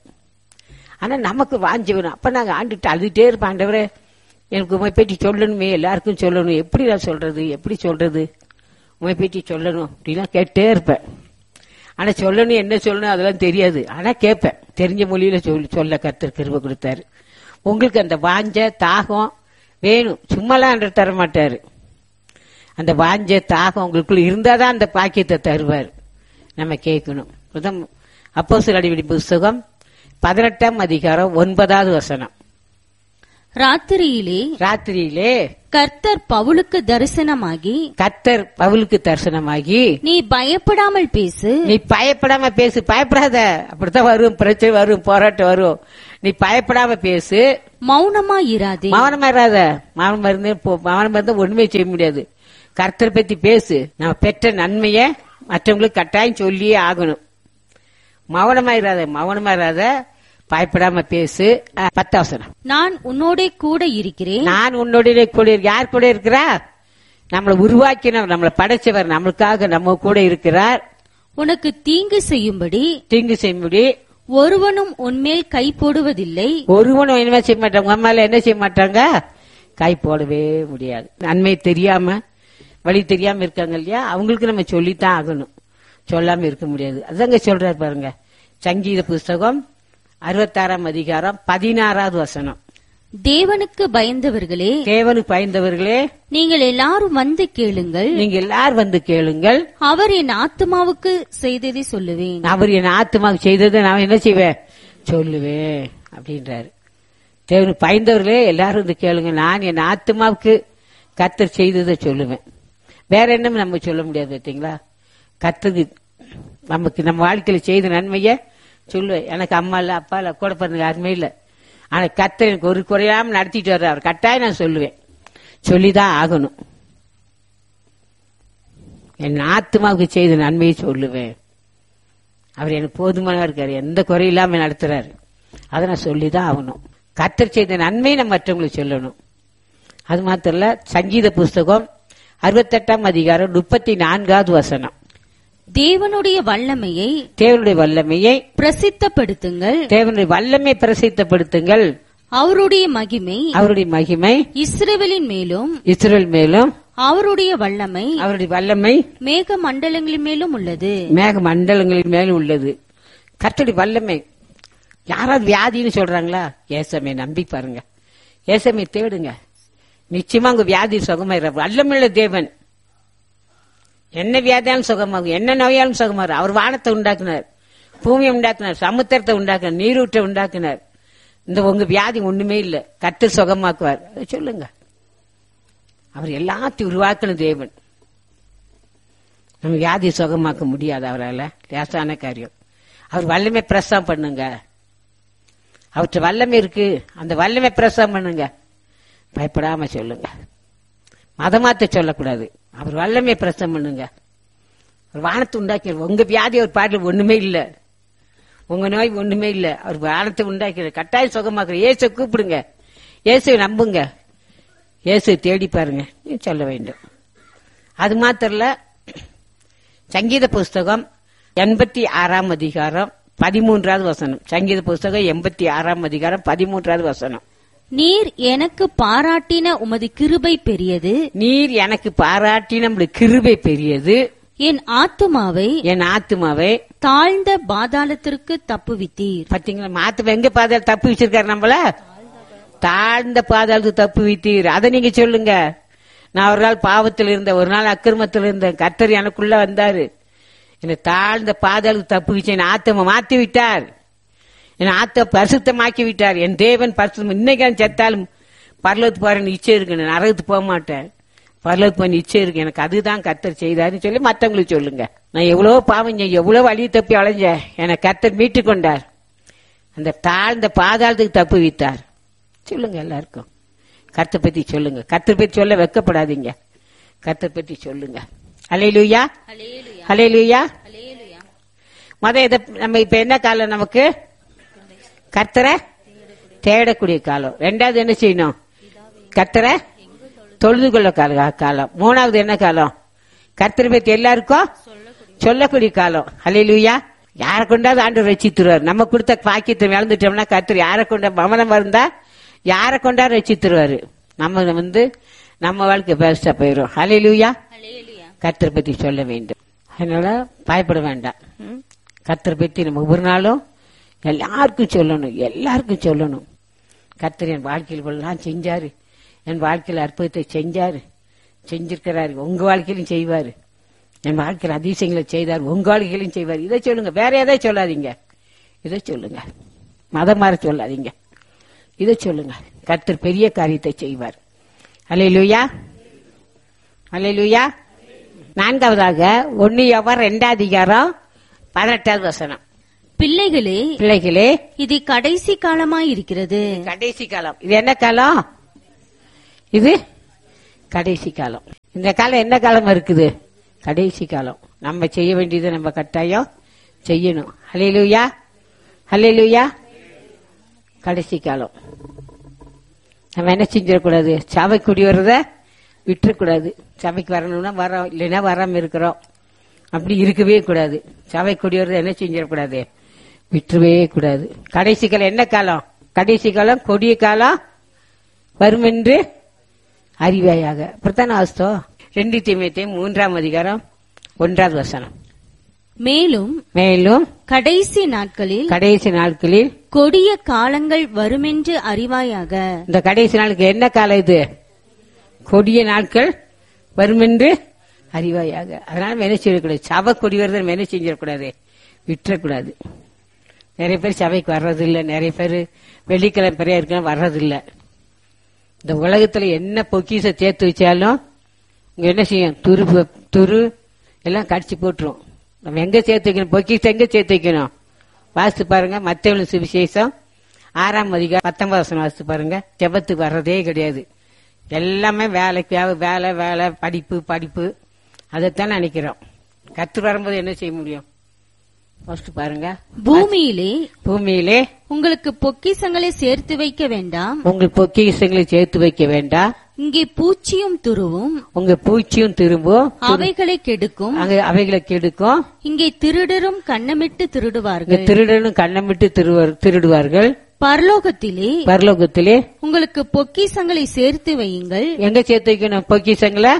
S1: ஆனா நமக்கு வாஞ்சி வேணும் அப்ப நாங்க ஆண்டுட்டு அழுதுட்டே இருப்போம் ஆண்டவரே எனக்கு உமை பற்றி சொல்லணுமே எல்லாருக்கும் சொல்லணும் எப்படி நான் சொல்றது எப்படி சொல்றது உமை பற்றி சொல்லணும் அப்படிலாம் கேட்டே இருப்பேன் ஆனா சொல்லணும் என்ன சொல்லணும் அதெல்லாம் தெரியாது ஆனா கேட்பேன் தெரிஞ்ச மொழியில சொல்லி சொல்ல கர்த்தர் கிருபை கொடுத்தாரு உங்களுக்கு அந்த வாஞ்ச தாகம் வேணும் சும்மாலாம் ஆண்டவர் தர மாட்டாரு அந்த வாஞ்ச தாகம் உங்களுக்குள்ள இருந்தாதான் அந்த பாக்கியத்தை தருவார் நம்ம கேட்கணும் முதம் அப்போ அடிப்படை புஸ்தகம் பதினெட்டாம் அதிகாரம் ஒன்பதாவது வசனம்
S2: ராத்திரியிலே
S1: ராத்திரியிலே
S2: கர்த்தர் பவுலுக்கு தரிசனமாகி
S1: கத்தர் பவுலுக்கு தரிசனமாகி
S2: நீ பயப்படாமல் பேசு
S1: நீ பயப்படாம பேசு பயப்படாத அப்படித்தான் வரும் பிரச்சனை வரும் போராட்டம் வரும் நீ பயப்படாம பேசு
S2: மௌனமா இராதே
S1: மௌனமா இராத மௌனமா இருந்து போ- மௌனமா இருந்தா ஒண்ணுமே செய்ய முடியாது கர்த்தரை பத்தி பேசு நம்ம பெற்ற நன்மைய மற்றவங்களுக்கு கட்டாயம் சொல்லியே ஆகணும் மௌனமா இராத மௌனமா இராத பயப்படாம பேசு அஹ், பத்தாவசனம்
S2: நான் உன்னோடே கூட இருக்கிறேன்
S1: நான் உன்னுடைய கூட இரு- யார் கூட இருக்கிறா நம்மளை உருவாக்கினவர் நம்மளை படைச்சவர் நம்மளுக்காக நம்ம கூட இருக்கிறார்
S2: உனக்கு தீங்கு செய்யும்படி
S1: தீங்கு செய்யும்படி
S2: ஒருவனும் உன்மேல் கை போடுவதில்லை
S1: ஒருவனும் என்ன செய்ய மாட்டாங்க உங்க அம்மால என்ன செய்ய மாட்டாங்க கை போடவே முடியாது நன்மை தெரியாம வழி தெரியாம இருக்காங்க இல்லையா அவங்களுக்கு நம்ம சொல்லித்தான் ஆகணும் சொல்லாம இருக்க முடியாது அதாங்க சொல்றாரு பாருங்க சங்கீத புஸ்தகம் அறுபத்தாறாம் அதிகாரம் பதினாறாவது வசனம்
S2: தேவனுக்கு பயந்தவர்களே
S1: தேவனுக்கு பயந்தவர்களே
S2: நீங்கள் எல்லாரும் வந்து கேளுங்கள்
S1: நீங்க எல்லாரும் வந்து கேளுங்கள்
S2: அவர் என் ஆத்துமாவுக்கு செய்ததை சொல்லுவேன்
S1: அவர் என் ஆத்மாவுக்கு செய்ததை நான் என்ன செய்வேன் சொல்லுவேன் அப்படின்றாரு தேவனுக்கு பயந்தவர்களே எல்லாரும் வந்து கேளுங்க நான் என் ஆத்மாவுக்கு கத்தர் செய்ததை சொல்லுவேன் வேற என்ன நம்ம சொல்ல முடியாது பார்த்தீங்களா கத்தருக்கு நமக்கு நம்ம வாழ்க்கையில செய்த நன்மைய சொல்லுவேன் எனக்கு அம்மா இல்ல அப்பா இல்ல கூட பிறந்த யாருமே இல்ல ஆனா கத்தர் எனக்கு ஒரு குறையாம நடத்திட்டு வர்றார் அவர் கட்டாயம் நான் சொல்லுவேன் சொல்லிதான் ஆகணும் என் ஆத்மாவுக்கு செய்த நன்மையை சொல்லுவேன் அவர் எனக்கு போதுமானவா இருக்காரு எந்த குறையில்லாம நடத்துறாரு அதை நான் சொல்லிதான் ஆகணும் கத்தர் செய்த நன்மை நம்ம மற்றவங்களுக்கு சொல்லணும் அது மாத்திரம் இல்ல சங்கீத புஸ்தகம் அறுபத்தெட்டாம் அதிகாரம் முப்பத்தி நான்காவது வசனம்
S2: தேவனுடைய வல்லமையை
S1: தேவனுடைய வல்லமையை
S2: பிரசித்தப்படுத்துங்கள்
S1: தேவனுடைய வல்லமை பிரசித்தப்படுத்துங்கள்
S2: அவருடைய மகிமை
S1: அவருடைய மகிமை
S2: இஸ்ரவேலின் மேலும்
S1: இஸ்ரேல் மேலும்
S2: அவருடைய வல்லமை
S1: அவருடைய வல்லமை
S2: மேக மண்டலங்களின் மேலும் உள்ளது
S1: மேக மண்டலங்களின் மேலும் உள்ளது கர்த்தருடைய வல்லமை யாராவது வியாதின்னு சொல்றாங்களா ஏசமே நம்பி பாருங்க ஏசமே தேடுங்க நிச்சயமா உங்க வியாதி சுகமாயிர வல்லமுள்ள தேவன் என்ன வியாதியாலும் சுகமாகும் என்ன நோயாலும் சுகமாகும் அவர் வானத்தை உண்டாக்குனார் பூமியை உண்டாக்குனார் சமுத்திரத்தை உண்டாக்குனார் நீரூற்றை உண்டாக்குனார் இந்த உங்க வியாதி ஒண்ணுமே இல்ல கத்து சுகமாக்குவார் அதை சொல்லுங்க அவர் எல்லாத்தையும் உருவாக்குன தேவன் நம்ம வியாதி சுகமாக்க முடியாது அவரால் லேசான காரியம் அவர் வல்லமை பிரசவம் பண்ணுங்க அவர்கிட்ட வல்லமை இருக்கு அந்த வல்லமை பிரசவம் பண்ணுங்க பயப்படாம சொல்லுங்க மதமாத்த சொல்லக்கூடாது அவர் வல்லமை பிரசவம் பண்ணுங்க அவர் வானத்தை உண்டாக்கி உங்க வியாதி ஒரு பாட்டில் ஒண்ணுமே இல்ல உங்க நோய் ஒண்ணுமே இல்ல அவர் வானத்தை உண்டாக்கி கட்டாயம் சுகமாக்குற இயேசு கூப்பிடுங்க இயேசு நம்புங்க இயேசு தேடி பாருங்க நீ சொல்ல வேண்டும் அது மாத்திரம் இல்ல சங்கீத புஸ்தகம் எண்பத்தி ஆறாம் அதிகாரம் பதிமூன்றாவது வசனம் சங்கீத புஸ்தகம் எண்பத்தி ஆறாம் அதிகாரம் பதிமூன்றாவது வசனம்
S2: நீர் எனக்கு பாராட்டின உமது கிருபை பெரியது
S1: நீர் எனக்கு பாராட்டி நம்முடைய கிருபை பெரியது
S2: என் ஆத்துமாவை
S1: என் ஆத்துமாவை
S2: தாழ்ந்த பாதாளத்திற்கு தப்புவித்தீர்
S1: பாத்தீங்களா மாத்து எங்க பாதாள தப்பு வச்சிருக்காரு நம்மள தாழ்ந்த பாதாளத்துக்கு தப்பு வைத்தீர் அதை நீங்க சொல்லுங்க நான் ஒரு நாள் பாவத்தில் இருந்த ஒரு நாள் அக்கிரமத்தில் இருந்த கர்த்தர் எனக்குள்ள வந்தாரு என்னை தாழ்ந்த பாதாளத்துக்கு தப்பு வச்சு என் ஆத்தம மாத்தி விட்டார் என் ஆத்த பரிசுத்தமாக்கி விட்டார் என் தேவன் பரிசுத்தம் இன்னைக்கு நான் செத்தாலும் பரலத்து போற நிச்சயம் இருக்கு நான் நரகத்துக்கு போக மாட்டேன் பரலத்து போய் நிச்சயம் இருக்கு எனக்கு அதுதான் கர்த்தர் செய்தாருன்னு சொல்லி மத்தவங்களுக்கு சொல்லுங்க நான் எவ்வளவு பாவம் செஞ்சேன், எவ்வளவு வழி தப்பி அலைஞ்சேன் என்னை கர்த்தர் மீட்டு கொண்டார் அந்த தாழ்ந்த பாதாளத்துக்கு தப்பு வைத்தார் சொல்லுங்க எல்லாருக்கும் கர்த்த பத்தி சொல்லுங்க கர்த்தர் பத்தி சொல்ல வெக்கப்படாதீங்க கர்த்தர் பத்தி சொல்லுங்க அலையிலுயா அலையிலுயா மத இத நம்ம இப்ப என்ன காலம் நமக்கு கர்த்தரை தேடக்கூடிய காலம் ரெண்டாவது என்ன செய்யணும் கர்த்தரை தொழுது கொள்ள கால காலம் மூணாவது என்ன காலம் கர்த்தரை பத்தி எல்லாருக்கும் சொல்லக்கூடிய காலம் அலையிலுயா யாரை கொண்டாவது ஆண்டு ரசித்துருவார் நம்ம கொடுத்த பாக்கியத்தை இழந்துட்டோம்னா கர்த்தர் யாரை கொண்ட மமனம் இருந்தா யாரை கொண்டா ரசித்துருவாரு நம்ம வந்து நம்ம வாழ்க்கை பெஸ்டா போயிடும் அலையிலுயா கர்த்தரை பத்தி சொல்ல வேண்டும் அதனால பயப்பட வேண்டாம் ம்? கர்த்தரை பத்தி நம்ம ஒவ்வொரு நாளும் எல்லாருக்கும் சொல்லணும் எல்லாருக்கும் சொல்லணும் கர்த்தர் என் வாழ்க்கையில் இவ்வளவுலாம் செஞ்சாரு என் வாழ்க்கையில் அற்புதத்தை செஞ்சாரு செஞ்சிருக்கிறாரு உங்க வாழ்க்கையிலும் செய்வாரு என் வாழ்க்கையில் அதிசயங்களை செய்தார் உங்க வாழ்க்கையிலும் செய்வார் இதை சொல்லுங்க வேற எதை சொல்லாதீங்க இதை சொல்லுங்க மதம் மாற சொல்லாதீங்க இதை சொல்லுங்க கர்த்தர் பெரிய காரியத்தை செய்வார் அலையிலுயா அலையிலுயா நான்காவதாக ஒன்னு எவர் ரெண்டாம் அதிகாரம் பதினெட்டாவது வசனம்
S2: பிள்ளைகளே
S1: பிள்ளைகளே
S2: இது கடைசி காலமாய் இருக்கிறது
S1: கடைசி காலம் இது என்ன காலம் இது கடைசி காலம் இந்த காலம் என்ன காலம் இருக்குது கடைசி காலம் நம்ம செய்ய வேண்டியதை நம்ம கட்டாயம் செய்யணும் ஹalleluya ஹalleluya கடைசி காலம் நம்ம என்ன செஞ்சிடக்கூடாது சபை குடி வர்றத விட்டுறக்கூடாது சபைக்கு வரணும்னா வரோம் இல்லைன்னா வராம இருக்கிறோம் அப்படி இருக்கவே கூடாது சபை குடி வர்றத என்ன செஞ்சிடக்கூடாது விட்டுறவே கூடாது கடைசி காலம் என்ன காலம் கடைசி காலம் கொடிய காலம் வரும் என்று அறிவாயாக பிரதான அவஸ்தோ ரெண்டு தீமையத்தையும் மூன்றாம் அதிகாரம் ஒன்றாவது வசனம்
S2: மேலும்
S1: மேலும்
S2: கடைசி நாட்களில்
S1: கடைசி நாட்களில்
S2: கொடிய காலங்கள் வருமென்று அறிவாயாக
S1: இந்த கடைசி நாளுக்கு என்ன காலம் இது கொடிய நாட்கள் வரும் என்று அறிவாயாக அதனால நம்ம என்ன செய்யக்கூடாது சபை கொடி வருது நம்ம என்ன செஞ்சிடக்கூடாது விட்டுறக்கூடாது நிறைய பேர் சபைக்கு வர்றதில்லை நிறைய பேர் வெள்ளிக்கிழமை பெரிய இருக்க வர்றதில்லை இந்த உலகத்துல என்ன பொக்கிச சேர்த்து வச்சாலும் இங்க என்ன செய்யும் துரு ப- துரு எல்லாம் கடிச்சு போட்டுரும் நம்ம எங்க சேர்த்து வைக்கணும் பொக்கிச எங்க சேர்த்து வைக்கணும் வாசித்து பாருங்க மத்தவள சுவிசேஷம் ஆறாம் அதிகாரம் பத்தொன்பது வருஷம் வாசித்து பாருங்க ஜெபத்துக்கு வர்றதே கிடையாது எல்லாமே வேலைக்கு வே- வேலை வேலை படிப்பு படிப்பு அதைத்தான் நினைக்கிறோம் கத்து வரும்போது என்ன செய்ய முடியும் ஃபர்ஸ்ட் பாருங்க
S2: பூமியிலே
S1: பூமியிலே
S2: உங்களுக்கு பொக்கிசங்களை சேர்த்து வைக்க வேண்டாம்
S1: உங்கள் பொக்கிஷங்களை சேர்த்து வைக்க வேண்டாம்
S2: இங்கே பூச்சியும் துருவும்
S1: உங்க பூச்சியும் திரும்பும்
S2: அவைகளை கெடுக்கும்
S1: அங்க அவைகளை கெடுக்கும்
S2: இங்கே திருடரும் கண்ணமிட்டு
S1: இங்க
S2: திருடுவார்கள்
S1: திருடனும் கண்ணமிட்டு திருவர் திருடுவார்கள்
S2: பரலோகத்திலே
S1: பரலோகத்திலே
S2: உங்களுக்கு பொக்கிசங்களை சேர்த்து வையுங்கள்
S1: எங்க சேர்த்து வைக்கணும் பொக்கிஷங்களை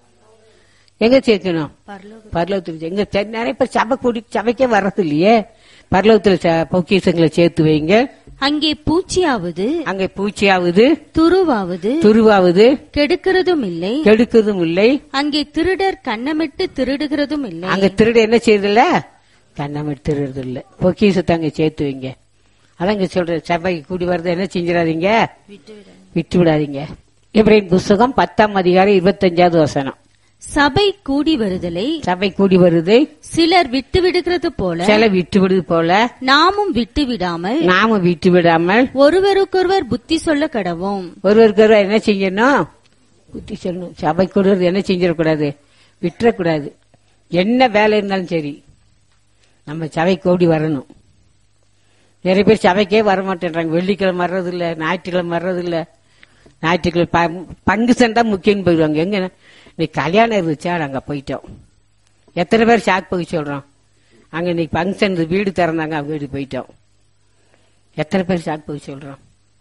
S1: எங்க சேர்க்கணும் பரலோகத்தில் எங்க ச- நிறைய பேர் சபை கூடி சபைக்கே வர்றது இல்லையே பரலோகத்துல ச- பொக்கிஷங்களை சேர்த்து வைங்க
S2: அங்கே பூச்சியாவது
S1: அங்க பூச்சியாவது
S2: துருவாவது
S1: துருவாவது
S2: கெடுக்கிறதும் இல்லை
S1: கெடுக்கிறதும் இல்லை
S2: அங்கே திருடர் கண்ணமிட்டு திருடுகிறதும் இல்லை
S1: அங்க திருட என்ன செய்யறதில்ல கண்ணமிட்டு திருடுறது இல்ல பொக்கிஷத்தை அங்க சேர்த்து வைங்க அதான் இங்க சொல்ற சபைக்கு கூடி வர்றது என்ன செஞ்சிடாதீங்க விட்டு விடாதீங்க இப்ராஹிம் புஸ்தகம் பத்தாம் அதிகாரம் இருபத்தஞ்சாவது வசனம்
S2: சபை கூடி வருதலை
S1: சபை கூடி வருது
S2: சிலர் விட்டு விடுகிறது போல
S1: சில விட்டு விடுது போல
S2: நாமும் விட்டு விடாமல்
S1: நாம விட்டு விடாமல்
S2: ஒருவருக்கொருவர் புத்தி சொல்ல கடவோம்
S1: ஒருவருக்கு ஒருவர் என்ன செய்யணும் புத்தி சொல்லணும் சபை கூடுறது என்ன செஞ்சிடக்கூடாது விட்டுறக்கூடாது என்ன வேலை இருந்தாலும் சரி நம்ம சபை கூடி வரணும் நிறைய பேர் சபைக்கே வர மாட்டேன்றாங்க வெள்ளிக்கிழமை வர்றது இல்ல ஞாயிற்றுக்கிழமை வர்றது இல்ல ஞாயிற்றுக்கிழமை ப- பங்கு சண்டை முக்கியம் போயிடுவாங்க எங்க இன்னைக்கு கல்யாணம் இருந்துச்சா நாங்க போயிட்டோம் எத்தனை பேர் ஷாக் போய் சொல்றோம் அங்க இன்னைக்கு ஃபங்க்ஷன் வீடு திறந்தாங்க அவங்க வீடு போயிட்டோம் எத்தனை பேர் ஷாக் போய் சொல்றோம்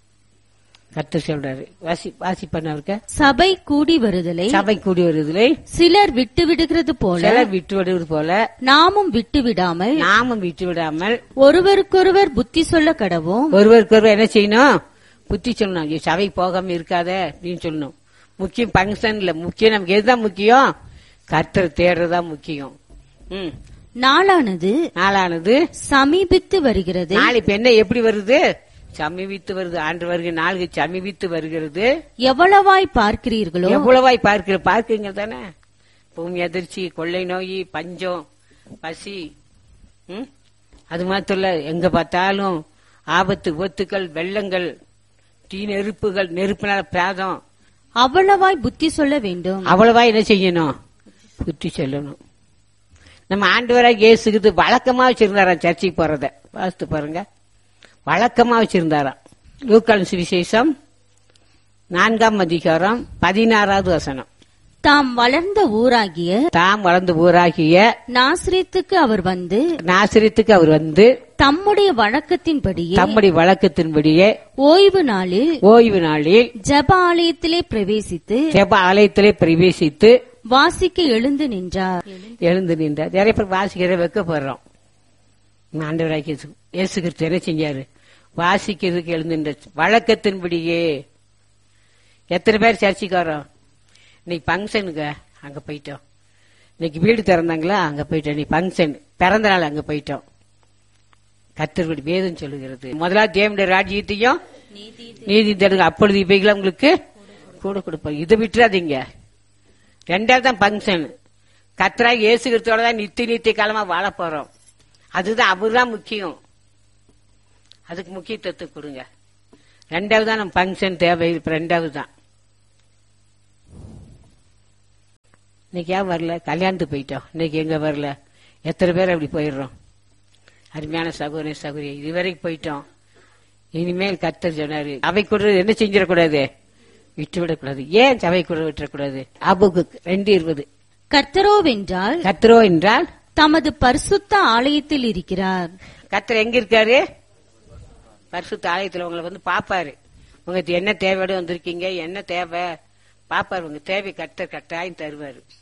S1: கர்த்தர் சொல்றாரு வாசி வாசி பண்ணவருக்க
S2: சபை கூடி வருதலை
S1: சபை கூடி வருவதிலே
S2: சிலர் விட்டு விடுகிறது போல
S1: சிலர் விட்டு விடுவது போல
S2: நாமும் விட்டு விடாமல்
S1: நாமும் விட்டு விடாமல்
S2: ஒருவருக்கொருவர் புத்தி சொல்ல கடவோம்
S1: ஒருவருக்கு ஒருவர் என்ன செய்யணும் புத்தி சொல்லணும் ஐயோ, சபை போகாம இருக்காத அப்படின்னு சொல்லணும் முக்கியம் பங்கன் இல்ல முக்கியம் நமக்கு எதுதான் முக்கியம் கர்த்தர் தேடுறதா முக்கியம் ம்
S2: நாளானது
S1: நாளானது
S2: சமீபித்து வருகிறது
S1: நாள் இப்ப என்ன எப்படி வருது சமீபித்து வருது ஆண்டு வருகிற நாளுக்கு சமீபித்து வருகிறது
S2: எவ்வளவாய் பார்க்கிறீர்களோ
S1: எவ்வளவாய் பார்க்கிற பார்க்குங்க தானே பூமி அதிர்ச்சி கொள்ளை நோய் பஞ்சம் பசி ம்? அது மாத்திரம் இல்ல எங்க பார்த்தாலும் ஆபத்து விபத்துக்கள் வெள்ளங்கள் தீ நெருப்புகள் நெருப்பினால பிராதம்
S2: அவ்வளவாய் புத்தி சொல்ல வேண்டும்
S1: அவ்வளவா என்ன செய்யணும் புத்தி சொல்லணும் நம்ம ஆண்டவராக இயேசுக்குது வழக்கமா வச்சிருந்தாராம் சர்ச்சைக்கு போறத வாசித்து பாருங்க வழக்கமா வச்சிருந்தாராம் லூக்கான் சுவிசேஷம் நான்காம் அதிகாரம் பதினாறாவது வசனம்
S2: தாம் வளர்ந்த ஊராகிய
S1: தாம் வளர்ந்து ஊராகிய
S2: நாசிரியத்துக்கு அவர் வந்து
S1: நாசிரியத்துக்கு அவர் வந்து
S2: தம்முடைய வழக்கத்தின்படியே
S1: தம்முடைய வழக்கத்தின்படியே
S2: ஓய்வு நாளில்
S1: ஓய்வு நாளில்
S2: ஜெப ஆலயத்திலே பிரவேசித்து
S1: ஜெப ஆலயத்திலே பிரவேசித்து
S2: வாசிக்க எழுந்து நின்றார்
S1: எழுந்து நின்றார் நிறைய பேர் வாசிக்கிற வைக்கப்படுறோம் ஆண்டவராக இயேசு இயேசு கிறிஸ்து என்ன செஞ்சாரு வாசிக்கிறதுக்கு எழுந்து நின்றார். வழக்கத்தின்படியே எத்தனை பேர் சர்ச்சைக்கு வரோம் இன்னைக்கு ஃபங்க்ஷனுங்க அங்க போயிட்டோம் இன்னைக்கு வீடு திறந்தாங்களா அங்க போயிட்டோம் இன்னைக்கு ஃபங்க்ஷன் பிறந்த நாள் அங்க போயிட்டோம் கத்தர்படி வேதம் சொல்லுகிறது முதலாவது தேவனுடைய ராஜ்யத்தையும் நீதி தருங்க அப்பொழுது இவைகளை உங்களுக்கு கூட கொடுப்பாங்க இதை விட்டுறாதீங்க ரெண்டாவது தான் ஃபங்க்ஷன் கத்ரா இயேசு கிறிஸ்துவோட தான் நித்திய நித்திய காலமா வாழ போறோம் அதுதான் அவர்தான் முக்கியம் அதுக்கு முக்கியத்துவத்தை கொடுங்க ரெண்டாவது தான் நம்ம ஃபங்க்ஷன் தேவை இப்ப ரெண்டாவது தான் இன்னைக்கு ஏன் வரல கல்யாணத்துக்கு போயிட்டோம் இன்னைக்கு எங்க வரல எத்தனை பேர் அப்படி போயிடுறோம் அருமையான சகோதரி சகோதரி இதுவரைக்கும் போயிட்டோம் இனிமேல் கத்தர் சொன்னாரு அவை கூட என்ன செஞ்சிடக்கூடாது விட்டு விடக்கூடாது ஏன் சபை கூட விட்டுறக்கூடாது அபுக்கு ரெண்டு இருபது
S2: கர்த்தரோவென்றால்
S1: கத்திரோ என்றால்
S2: தமது பரிசுத்த ஆலயத்தில் இருக்கிறார்
S1: கத்தர் எங்க இருக்காரு பரிசுத்த ஆலயத்துல உங்களை வந்து பாப்பாரு உங்களுக்கு என்ன தேவையோட வந்திருக்கீங்க என்ன தேவை பாப்பாரு உங்க தேவை கத்தர் கட்டாயம் தருவாரு